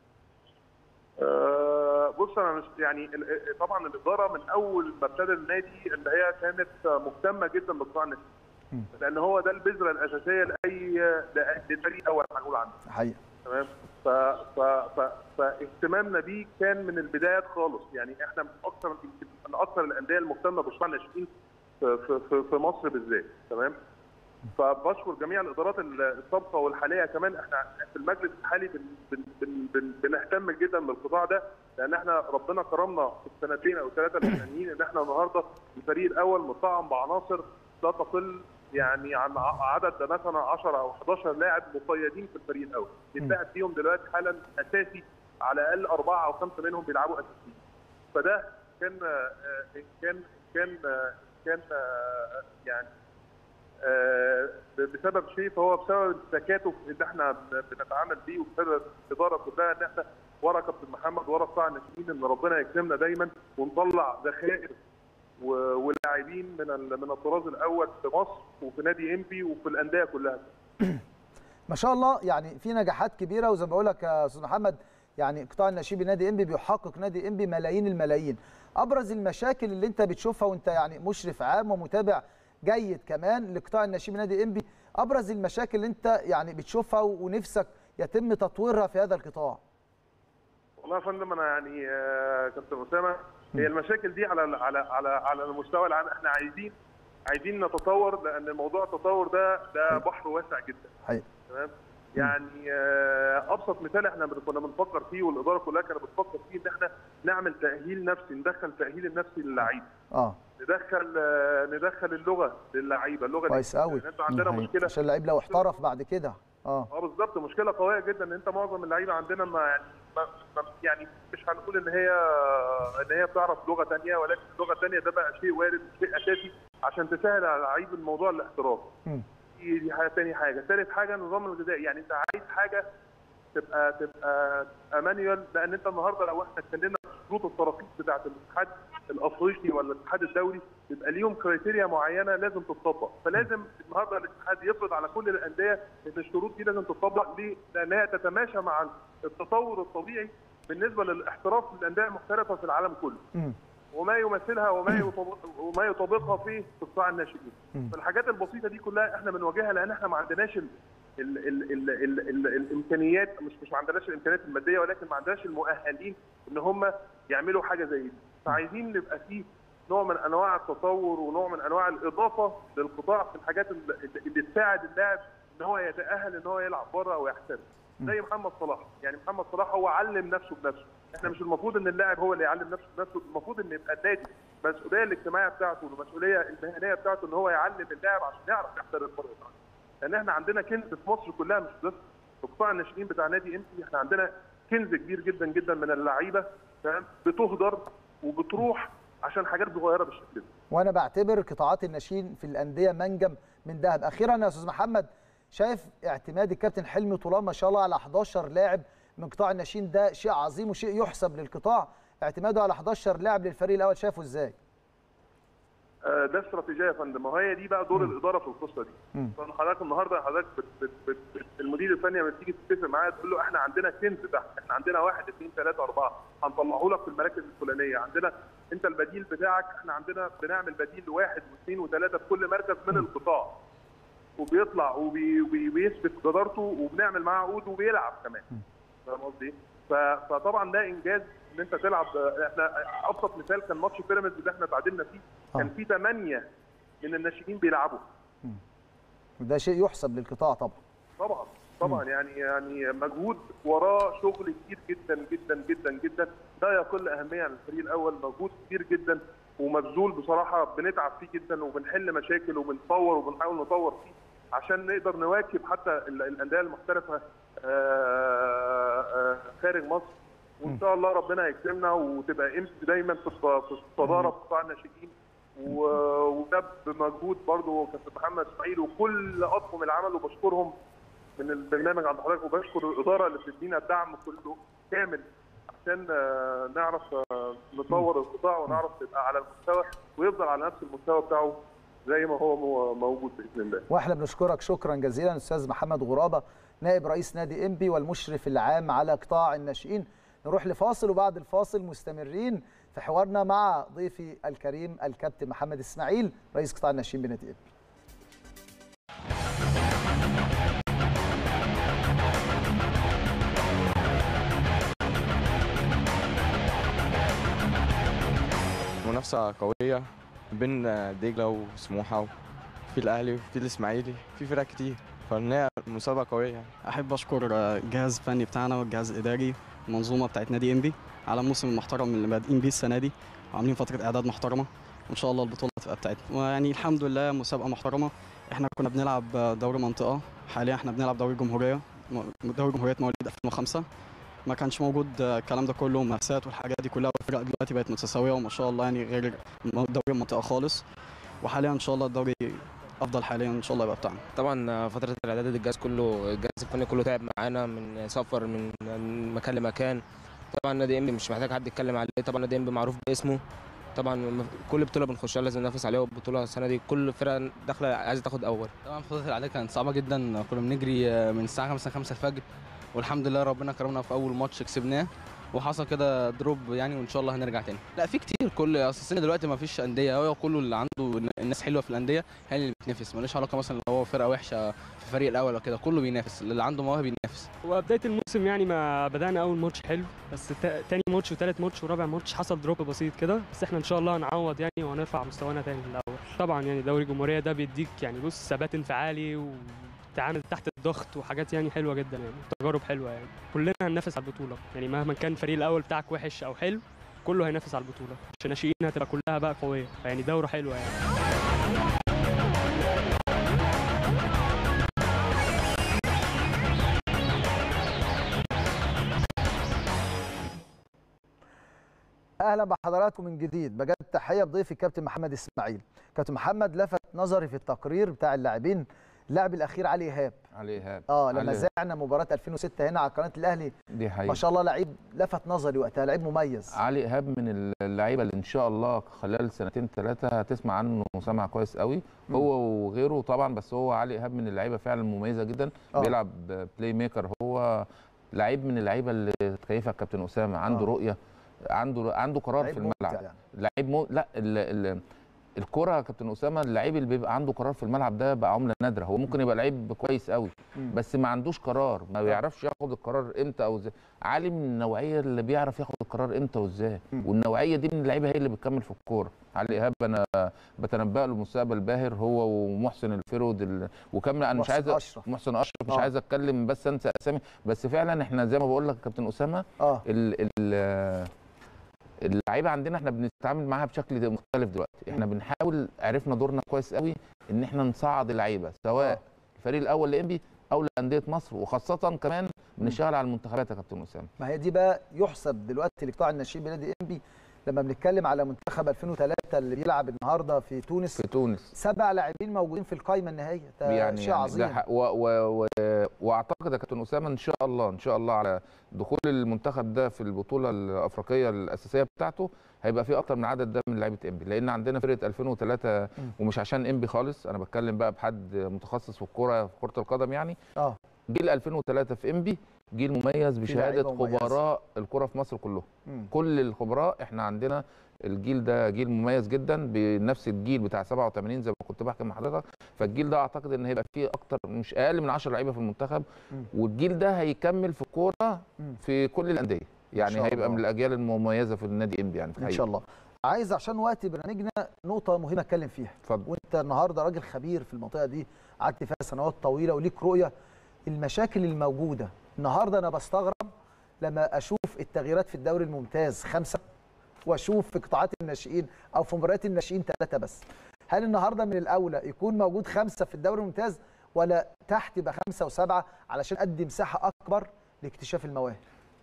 آه، بص انا مش يعني ال- ال- طبعا الاداره من اول ما ابتدى النادي اللي هي كانت مهتمه جدا بقطاع الناشئين لان هو ده البذره الاساسيه لاي لأي- للفريق الاول هنقول عنه حقيقه تمام ف ف ف فاهتمامنا بيه كان من البدايات خالص يعني احنا من اكثر يمكن من اكثر الانديه المهتمه بقطاع الناشئين في, في, في, في مصر بالذات تمام فبشكر جميع الادارات السابقه والحاليه كمان احنا في المجلس الحالي بن بن بن بن بنهتم جدا بالقطاع ده لان احنا ربنا كرمنا في السنتين او الثلاثه الاخرانيين ان احنا النهارده الفريق الاول مطعم بعناصر لا تقل يعني عن ع- عدد مثلا 10 او 11 لاعب مقيدين في الفريق الاول بيتلعب فيهم دلوقتي حالا اساسي على الاقل اربعه او خمسه منهم بيلعبوا اساسيين فده كان آه، كان كان آه، كان آه، يعني آه، بسبب شيء فهو بسبب التكاتف اللي احنا بن- بنتعامل بيه وبسبب الاداره كلها ان احنا ورا كابتن محمد ورا قطاع الناشئين ان ربنا يكرمنا دايما ونطلع ذخائر و- ولاعبين من ال- من الطراز الاول في مصر وفي نادي انبي وفي الانديه كلها ما شاء الله يعني في نجاحات كبيره وزي ما بقول لك يا استاذ محمد يعني قطاع الناشئين بنادي انبي بيحقق نادي انبي ملايين الملايين ابرز المشاكل اللي انت بتشوفها وانت يعني مشرف عام ومتابع جيد كمان لقطاع الناشئين بنادي انبي ابرز المشاكل اللي انت يعني بتشوفها ونفسك يتم تطويرها في هذا القطاع والله يا فندم انا يعني آه، كابتن اسامه هي المشاكل دي على على على على المستوى العام احنا عايزين عايزين نتطور لان موضوع التطور ده ده بحر واسع جدا حقيقي تمام يعني آه، ابسط مثال احنا بن- كنا بنفكر فيه والاداره كلها كانت بتفكر فيه ان احنا نعمل تاهيل نفسي ندخل تاهيل النفسي للعيبه اه ندخل آه، ندخل اللغه للعيبه اللغه كويس قوي لأن انتوا عندنا مشكله عشان اللعيب لو احترف بعد كده اه اه بالظبط مشكله قويه جدا ان انت معظم اللعيبه عندنا ما يعني ما ما يعني مش هنقول ان هي ان هي بتعرف لغه ثانيه ولكن اللغه الثانيه ده بقى شيء وارد شيء اساسي عشان تسهل على اللعيب الموضوع الاحتراف مم. دي دي حاجه ثاني حاجه ثالث حاجه النظام الغذائي يعني انت عايز حاجه تبقى تبقى تبقى مانيوال لان انت النهارده لو احنا اتكلمنا في شروط التراخيص بتاعه الاتحاد الافريقي ولا الاتحاد الدولي بيبقى ليهم كريتيريا معينه لازم تطبق فلازم النهارده الاتحاد يفرض على كل الانديه ان الشروط دي لازم تطبق ليه؟ لانها تتماشى مع التطور الطبيعي بالنسبه للاحتراف للانديه المحترفه في العالم كله مم. وما يمثلها وما يطبق وما يطبقها في قطاع الناشئين مم. فالحاجات البسيطه دي كلها احنا بنواجهها لان احنا ما عندناش ال ال ال ال ال ال الامكانيات مش مش ما عندناش الامكانيات الماديه ولكن ما عندناش المؤهلين ان هم يعملوا حاجه زي دي فعايزين نبقى فيه نوع من انواع التطور ونوع من انواع الاضافه للقطاع في الحاجات اللي, اللي تساعد اللاعب ان هو يتاهل ان هو يلعب بره او يحترف زي محمد صلاح يعني محمد صلاح هو علم نفسه بنفسه احنا مش المفروض ان اللاعب هو اللي يعلم نفسه بنفسه المفروض ان يبقى النادي المسؤوليه الاجتماعيه بتاعته والمسؤوليه المهنيه بتاعته ان هو يعلم اللاعب عشان يعرف يحترف بره لان احنا عندنا كنز في مصر كلها مش بس في قطاع الناشئين بتاع نادي امتي احنا عندنا كنز كبير جدا جدا من اللعيبه تمام بتهدر وبتروح عشان حاجات صغيره بالشكل ده وانا بعتبر قطاعات الناشئين في الانديه منجم من ذهب اخيرا يا استاذ محمد شايف اعتماد الكابتن حلمي طولان ما شاء الله على 11 لاعب من قطاع الناشئين ده شيء عظيم وشيء يحسب للقطاع اعتماده على 11 لاعب للفريق الاول شايفه ازاي آه، ده استراتيجيه يا فندم ما هي دي بقى دور الاداره في القصه دي مم. فانا حضرتك النهارده حضرتك بت بت بت بت المدير الفني لما تيجي تتفق معاه تقول له احنا عندنا كنز تحت احنا عندنا واحد اثنين ثلاثه اربعه هنطلعه لك في المراكز الفلانيه عندنا انت البديل بتاعك احنا عندنا بنعمل بديل لواحد واثنين وثلاثه في كل مركز من القطاع وبيطلع وبي- وبي- وبيثبت جدارته وبنعمل معاه عقود وبيلعب كمان فاهم قصدي؟ ف- فطبعا ده انجاز ان انت تلعب احنا ابسط مثال كان ماتش بيراميدز اللي احنا تعادلنا فيه كان في ثمانيه من الناشئين بيلعبوا وده شيء يحسب للقطاع طبعا طبعا طبعا يعني يعني مجهود وراه شغل كتير جدا جدا جدا جدا لا يقل اهميه عن الفريق الاول مجهود كتير جدا ومبذول بصراحه بنتعب فيه جدا وبنحل مشاكل وبنطور وبنحاول نطور فيه عشان نقدر نواكب حتى ال- الانديه المحترفه آه، آه، خارج مصر وان شاء الله ربنا يكرمنا وتبقى امس دايما في الص- في الصداره في قطاع الناشئين و- وده بمجهود برضه كابتن محمد اسماعيل وكل اطقم العمل وبشكرهم من البرنامج عند حضرتك وبشكر الاداره اللي بتدينا الدعم كله كامل عشان آه، نعرف آه، نطور القطاع ونعرف نبقى على المستوى ويفضل على نفس المستوى بتاعه زي ما هو مو- موجود باذن الله. واحنا بنشكرك شكرا جزيلا استاذ محمد غرابه نائب رئيس نادي انبي والمشرف العام على قطاع الناشئين نروح لفاصل وبعد الفاصل مستمرين في حوارنا مع ضيفي الكريم الكابتن محمد اسماعيل رئيس قطاع الناشئين بنادي انبي منافسة قوية بين دجلة وسموحة وفي الأهلي وفي الإسماعيلي في فرق كتير فإنها مسابقة قوية يعني. احب اشكر الجهاز الفني بتاعنا والجهاز الاداري المنظومه بتاعت نادي انبي على الموسم المحترم اللي بادئين بيه السنه دي وعاملين فتره اعداد محترمه وان شاء الله البطوله تبقى بتاعتنا ويعني الحمد لله مسابقه محترمه احنا كنا بنلعب دوري منطقه حاليا احنا بنلعب دوري جمهوريه دوري جمهوريه مواليد 2005 ما كانش موجود الكلام ده كله منافسات والحاجات دي كلها والفرق دلوقتي بقت متساويه وما شاء الله يعني غير دوري المنطقه خالص وحاليا ان شاء الله الدوري افضل حاليا ان شاء الله يبقى بتاعنا طبعا فترة الإعداد الجهاز كله الجهاز الفني كله تعب معانا من سفر من من مكان لمكان طبعا نادي انبي مش محتاج حد يتكلم عليه طبعا نادي انبي معروف باسمه طبعا كل بطولة بنخشها لازم ننافس عليها والبطولة السنة دي كل فرقة داخلة عايزة تاخد أول طبعا فترة الإعداد كانت صعبة جدا كنا بنجري من الساعة 5 5 الفجر والحمد لله ربنا كرمنا في أول ماتش كسبناه وحصل كده دروب يعني وان شاء الله هنرجع تاني لا في كتير كل اصل السن دلوقتي ما فيش انديه هو كله اللي عنده الناس حلوه في الانديه هي اللي بتنافس ملوش علاقه مثلا لو هو فرقه وحشه في الفريق الاول او كده كله بينافس اللي عنده مواهب بينافس وبدايه الموسم يعني ما بدانا اول ماتش حلو بس تا- تاني ماتش وتالت ماتش ورابع ماتش حصل دروب بسيط كده بس احنا ان شاء الله هنعوض يعني وهنرفع مستوانا تاني الاول طبعا يعني دوري الجمهوريه ده بيديك يعني بص ثبات انفعالي وتعامل تحت الضغط وحاجات يعني حلوه جدا يعني تجارب حلوه يعني كلنا هننافس على البطوله يعني مهما كان الفريق الاول بتاعك وحش او حلو كله هينافس على البطوله عشان ناشئين هتبقى كلها بقى قويه فيعني دوره حلوه يعني اهلا بحضراتكم من جديد بجد تحيه بضيفي الكابتن محمد اسماعيل كابتن محمد لفت نظري في التقرير بتاع اللاعبين اللاعب الاخير علي ايهاب علي ايهاب اه لما علي- زعنا مباراه 2006 هنا على قناه الاهلي دي حقيقة ما شاء الله لعيب لفت نظري وقتها لعيب مميز علي ايهاب من اللعيبه اللي ان شاء الله خلال سنتين ثلاثه هتسمع عنه سمع كويس قوي هو وغيره طبعا بس هو علي ايهاب من اللعيبه فعلا مميزه جدا آه. بيلعب بلاي ميكر هو لعيب من اللعيبه اللي تكيفها كابتن اسامه عنده آه. رؤيه عنده عنده قرار لعيب في ممتع الملعب يعني. لعيب مو... لا ال... ال... الكره يا كابتن اسامه اللعيب اللي بيبقى عنده قرار في الملعب ده بقى عمله نادره هو ممكن يبقى لعيب كويس قوي مم. بس ما عندوش قرار ما بيعرفش ياخد القرار امتى او ازاي علي من النوعيه اللي بيعرف ياخد القرار امتى وازاي والنوعيه دي من اللعيبه هي اللي بتكمل في الكوره علي ايهاب انا بتنبأ له مستقبل باهر هو ومحسن الفرود ال... وكمل انا مش محسن عايز أشرف. محسن اشرف مش آه. عايز اتكلم بس انسى اسامي بس فعلا احنا زي ما بقول لك يا كابتن اسامه اه ال ال اللعيبه عندنا احنا بنتعامل معاها بشكل مختلف دلوقتي احنا بنحاول عرفنا دورنا كويس قوي ان احنا نصعد اللعيبه سواء الفريق الاول لانبي او لانديه مصر وخاصه كمان بنشتغل على المنتخبات يا كابتن اسامه ما هي دي بقى يحسب دلوقتي لقطاع الناشئين بنادي انبي لما بنتكلم على منتخب 2003 اللي بيلعب النهارده في تونس في تونس سبع لاعبين موجودين في القائمه النهائيه ده يعني شيء يعني عظيم ده حق- و و و واعتقد يا كابتن اسامه ان شاء الله ان شاء الله على دخول المنتخب ده في البطوله الافريقيه الاساسيه بتاعته هيبقى في اكتر من عدد ده من لعيبه انبي لان عندنا فرقه 2003 ومش عشان انبي خالص انا بتكلم بقى بحد متخصص في الكوره في كره القدم يعني اه جيل 2003 في انبي جيل مميز بشهاده لعيبة مميزة. خبراء الكره في مصر كلهم مم. كل الخبراء احنا عندنا الجيل ده جيل مميز جدا بنفس الجيل بتاع 87 زي ما كنت بحكي مع حضرتك فالجيل ده اعتقد ان هيبقى فيه اكتر مش اقل من 10 لعيبه في المنتخب مم. والجيل ده هيكمل في الكوره مم. في كل الانديه يعني شاء هيبقى الله. من الاجيال المميزه في النادي انبي يعني في ان الحقيقة. شاء الله عايز عشان وقت برنامجنا نقطه مهمه اتكلم فيها اتفضل وانت النهارده راجل خبير في المنطقه دي قعدت فيها سنوات طويله وليك رؤيه المشاكل الموجوده النهارده انا بستغرب لما اشوف التغييرات في الدوري الممتاز خمسه واشوف في قطاعات الناشئين او في مباريات الناشئين ثلاثه بس هل النهارده من الاولى يكون موجود خمسه في الدوري الممتاز ولا تحت يبقى خمسه وسبعه علشان ادي مساحه اكبر لاكتشاف المواهب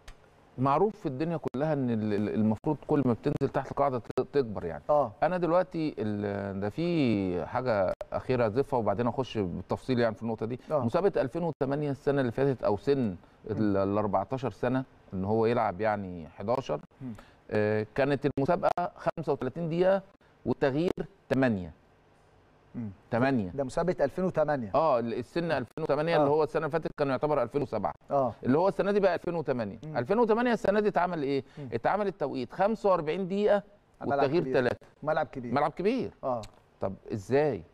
معروف في الدنيا كلها ان ال- ال- المفروض كل ما بتنزل تحت القاعده ت- تكبر يعني اه انا دلوقتي ال- ده في حاجه اخيره اضيفها وبعدين اخش بالتفصيل يعني في النقطه دي آه. مسابقه 2008 السنه اللي فاتت او سن ال ال 14 سنه ان هو يلعب يعني 11 مم. آه، كانت المسابقه 35 دقيقه والتغيير 8 مم. 8 ده مسابقه 2008 اه السن 2008 اللي آه. هو السنه اللي فاتت كان يعتبر 2007 اه اللي هو السنه دي بقى 2008 مم. 2008 السنه دي اتعمل ايه مم. اتعمل التوقيت 45 دقيقه ملعب والتغيير كبير. 3 ملعب كبير ملعب كبير اه طب ازاي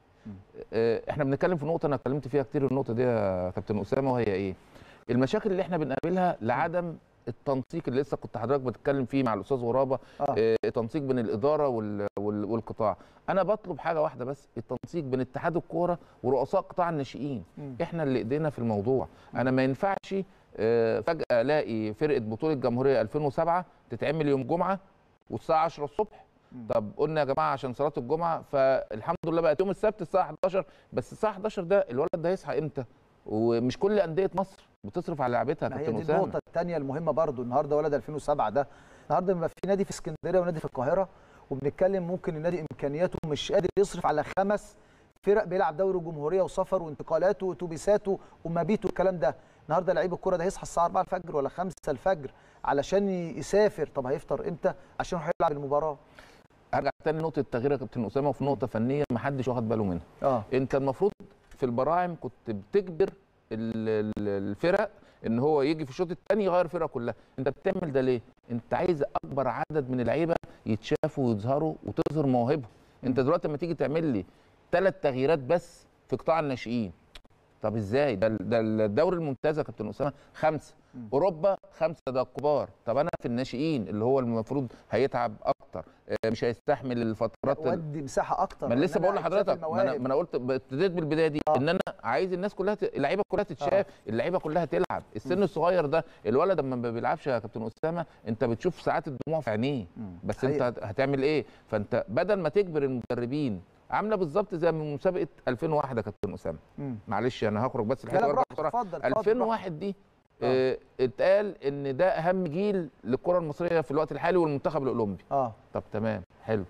آه، احنا بنتكلم في نقطه انا اتكلمت فيها كتير النقطه دي يا كابتن اسامه وهي ايه المشاكل اللي احنا بنقابلها لعدم التنسيق اللي لسه كنت حضرتك بتتكلم فيه مع الاستاذ غرابه آه. آه، التنسيق بين الاداره وال... وال... والقطاع انا بطلب حاجه واحده بس التنسيق بين اتحاد الكوره ورؤساء قطاع الناشئين مم. احنا اللي ايدينا في الموضوع انا ما ينفعش آه، فجاه الاقي فرقه بطوله الجمهوريه 2007 تتعمل يوم جمعه والساعه 10 الصبح طب قلنا يا جماعه عشان صلاه الجمعه فالحمد لله بقت يوم السبت الساعه 11 بس الساعه 11 ده الولد ده هيصحى امتى ومش كل انديه مصر بتصرف على لعبتها يا ما هي كابتن دي اسامه النقطة الثانية المهمة برضو النهارده ولد 2007 ده النهارده بيبقى في نادي في اسكندرية ونادي في القاهرة وبنتكلم ممكن النادي امكانياته مش قادر يصرف على خمس فرق بيلعب دوري الجمهورية وسفر وانتقالات واتوبيسات ومبيت والكلام ده النهارده لعيب الكرة ده هيصحى الساعة 4 الفجر ولا 5 الفجر علشان يسافر طب هيفطر امتى عشان يروح يلعب المباراة ارجع تاني نقطه التغيير يا كابتن اسامه وفي نقطه فنيه ما حدش واخد باله منها اه انت المفروض في البراعم كنت بتجبر ال- ال- الفرق ان هو يجي في الشوط الثاني يغير الفرقه كلها انت بتعمل ده ليه انت عايز اكبر عدد من اللعيبه يتشافوا ويظهروا وتظهر مواهبهم انت دلوقتي لما تيجي تعمل لي ثلاث تغييرات بس في قطاع الناشئين طب ازاي ده ال- ده الدوري الممتاز يا كابتن اسامه خمسه اوروبا خمسه ده الكبار طب انا في الناشئين اللي هو المفروض هيتعب اكتر آه، مش هيستحمل الفترات ال- ودي مساحة أكتر ما أنا لسه إن أنا بقول أكتشف لحضرتك ما انا المواهب. ما انا قلت ابتديت بالبدايه دي آه. ان انا عايز الناس كلها ت... اللعيبه كلها تتشاف آه. اللعيبه كلها تلعب السن الصغير ده الولد لما ما بيلعبش يا كابتن اسامه انت بتشوف ساعات الدموع في عينيه بس حقيقة. انت هت- هتعمل ايه فانت بدل ما تجبر المدربين عامله بالظبط زي من مسابقه 2001 يا كابتن اسامه مم. معلش انا هخرج بس لا، الحته لا، وارجع براحتك، بسرعه اتفضل، اتفضل، 2001 دي آه. اتقال ان ده اهم جيل للكره المصريه في الوقت الحالي والمنتخب الاولمبي اه طب تمام حلو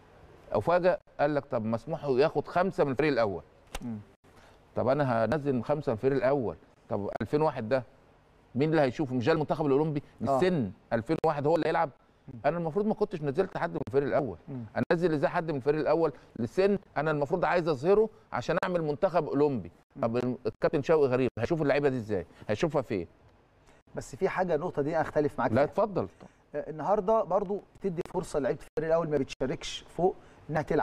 افاجئ قال لك طب مسموح له ياخد خمسه من الفريق الاول مم. طب انا هنزل خمسه من الفريق الاول طب 2001 ده مين اللي هيشوفه مش ده المنتخب الاولمبي آه. بالسن 2001 هو اللي هيلعب انا المفروض ما كنتش نزلت حد من الفريق الاول مم. انزل ازاي حد من الفريق الاول لسن انا المفروض عايز اظهره عشان اعمل منتخب اولمبي طب الكابتن شوقي غريب هيشوف اللعيبه دي ازاي هيشوفها فين بس في حاجة النقطة دي أنا أختلف معاك لا فيها. اتفضل آه، النهارده برضو تدي فرصه لعيبه الفريق الاول ما بتشاركش فوق انها تلعب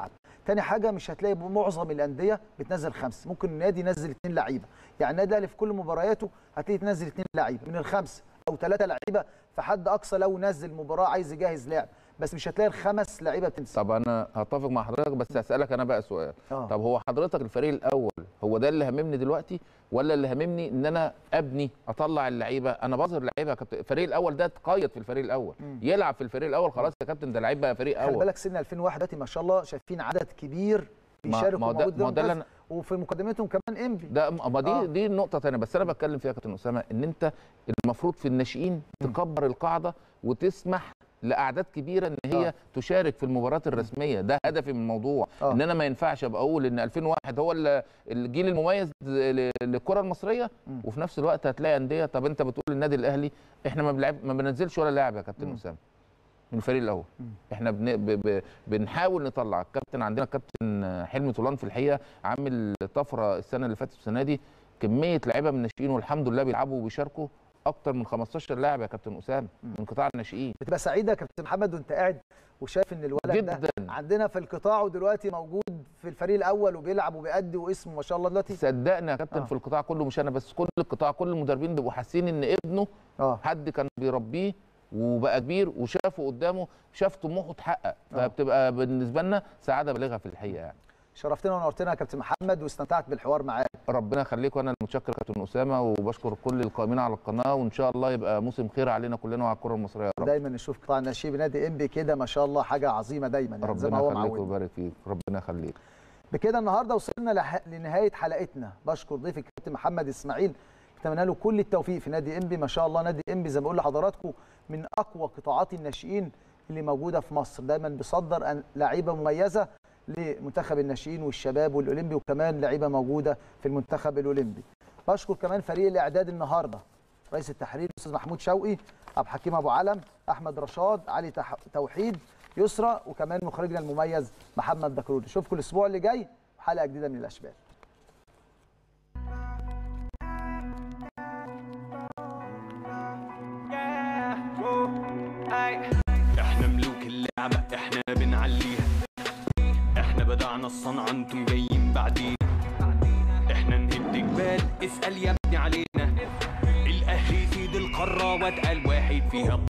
تاني حاجه مش هتلاقي معظم الانديه بتنزل خمسه ممكن النادي ينزل اثنين لعيبه يعني النادي الاهلي في كل مبارياته هتلاقي تنزل اثنين لعيبه من الخمسه او ثلاثه لعيبه في حد اقصى لو نزل مباراه عايز يجهز لاعب بس مش هتلاقي الخمس لعيبه بتنزل طب انا هتفق مع حضرتك بس هسالك انا بقى سؤال آه. طب هو حضرتك الفريق الاول هو ده اللي هممني دلوقتي ولا اللي هممني ان انا ابني اطلع اللعيبه انا بظهر لعيبه يا كابتن الفريق الاول ده اتقيد في الفريق الاول مم. يلعب في الفريق الاول خلاص يا كابتن ده لعيب بقى فريق خلي اول بالك سن 2001 دلوقتي ما شاء الله شايفين عدد كبير ما- بيشاركوا ما هو ده- موجود ما هو ده اللي ممتاز، وفي مقدمتهم كمان انبي ده ما دي آه. آه. دي نقطه ثانيه بس انا بتكلم فيها يا كابتن اسامه ان انت المفروض في الناشئين تكبر القاعده وتسمح لاعداد كبيره ان هي آه. آه. تشارك في المباريات الرسميه ده هدفي من الموضوع آه. آه. ان انا ما ينفعش ابقى اقول ان 2001 هو ال- الجيل المميز ل- للكره المصريه مم. وفي نفس الوقت هتلاقي انديه طب انت بتقول النادي الاهلي احنا ما بنلعب ما بننزلش ولا لاعب يا كابتن مم. اسامه من الفريق الاول مم. احنا بن... ب... ب... بنحاول نطلع الكابتن عندنا كابتن حلمي طولان في الحقيقه عامل طفره السنه اللي فاتت والسنه دي كميه لعيبه من الناشئين والحمد لله بيلعبوا وبيشاركوا اكتر من 15 لاعب يا كابتن اسامه من قطاع الناشئين بتبقى سعيده يا كابتن محمد وانت قاعد وشايف ان الولد ده جدا عندنا في القطاع ودلوقتي موجود في الفريق الاول وبيلعب وبيأدي واسمه ما شاء الله دلوقتي صدقني يا كابتن آه. آه. في القطاع كله مش انا بس كل القطاع كل المدربين بيبقوا حاسين ان ابنه اه حد كان بيربيه وبقى كبير وشافه قدامه شاف طموحه اتحقق آه. فبتبقى بالنسبه لنا سعاده بالغه في الحقيقه يعني شرفتنا ونورتنا يا كابتن محمد واستمتعت بالحوار معاك ربنا يخليك وانا المتشكر كابتن اسامه وبشكر كل القائمين على القناه وان شاء الله يبقى موسم خير علينا كلنا وعلى الكره المصريه يا رب دايما نشوف قطاع الناشئين بنادي انبي كده ما شاء الله حاجه عظيمه دايما يعني زي ما ربنا هو يخليك معود ويبارك فيك ربنا يخليك بكده النهارده وصلنا لح... لنهايه حلقتنا بشكر ضيفي الكابتن محمد اسماعيل اتمنى له كل التوفيق في نادي انبي ما شاء الله نادي انبي زي ما بقول لحضراتكم من اقوى قطاعات الناشئين اللي موجوده في مصر دايما بيصدر أن- لعيبه مميزه لمنتخب الناشئين والشباب والاولمبي وكمان لعيبه موجوده في المنتخب الاولمبي بشكر كمان فريق الاعداد النهارده رئيس التحرير الاستاذ محمود شوقي عبد الحكيم ابو علم احمد رشاد علي تح... توحيد يسرى وكمان مخرجنا المميز محمد دكروري اشوفكم الاسبوع اللي جاي حلقه جديده من الاشبال احنا ملوك اللعبة احنا بنعليها احنا بدعنا الصنعة انتم جايين بعدين احنا نهد جبال اسأل يا ابني علينا الاهلي سيد القارة واتقل واحد فيها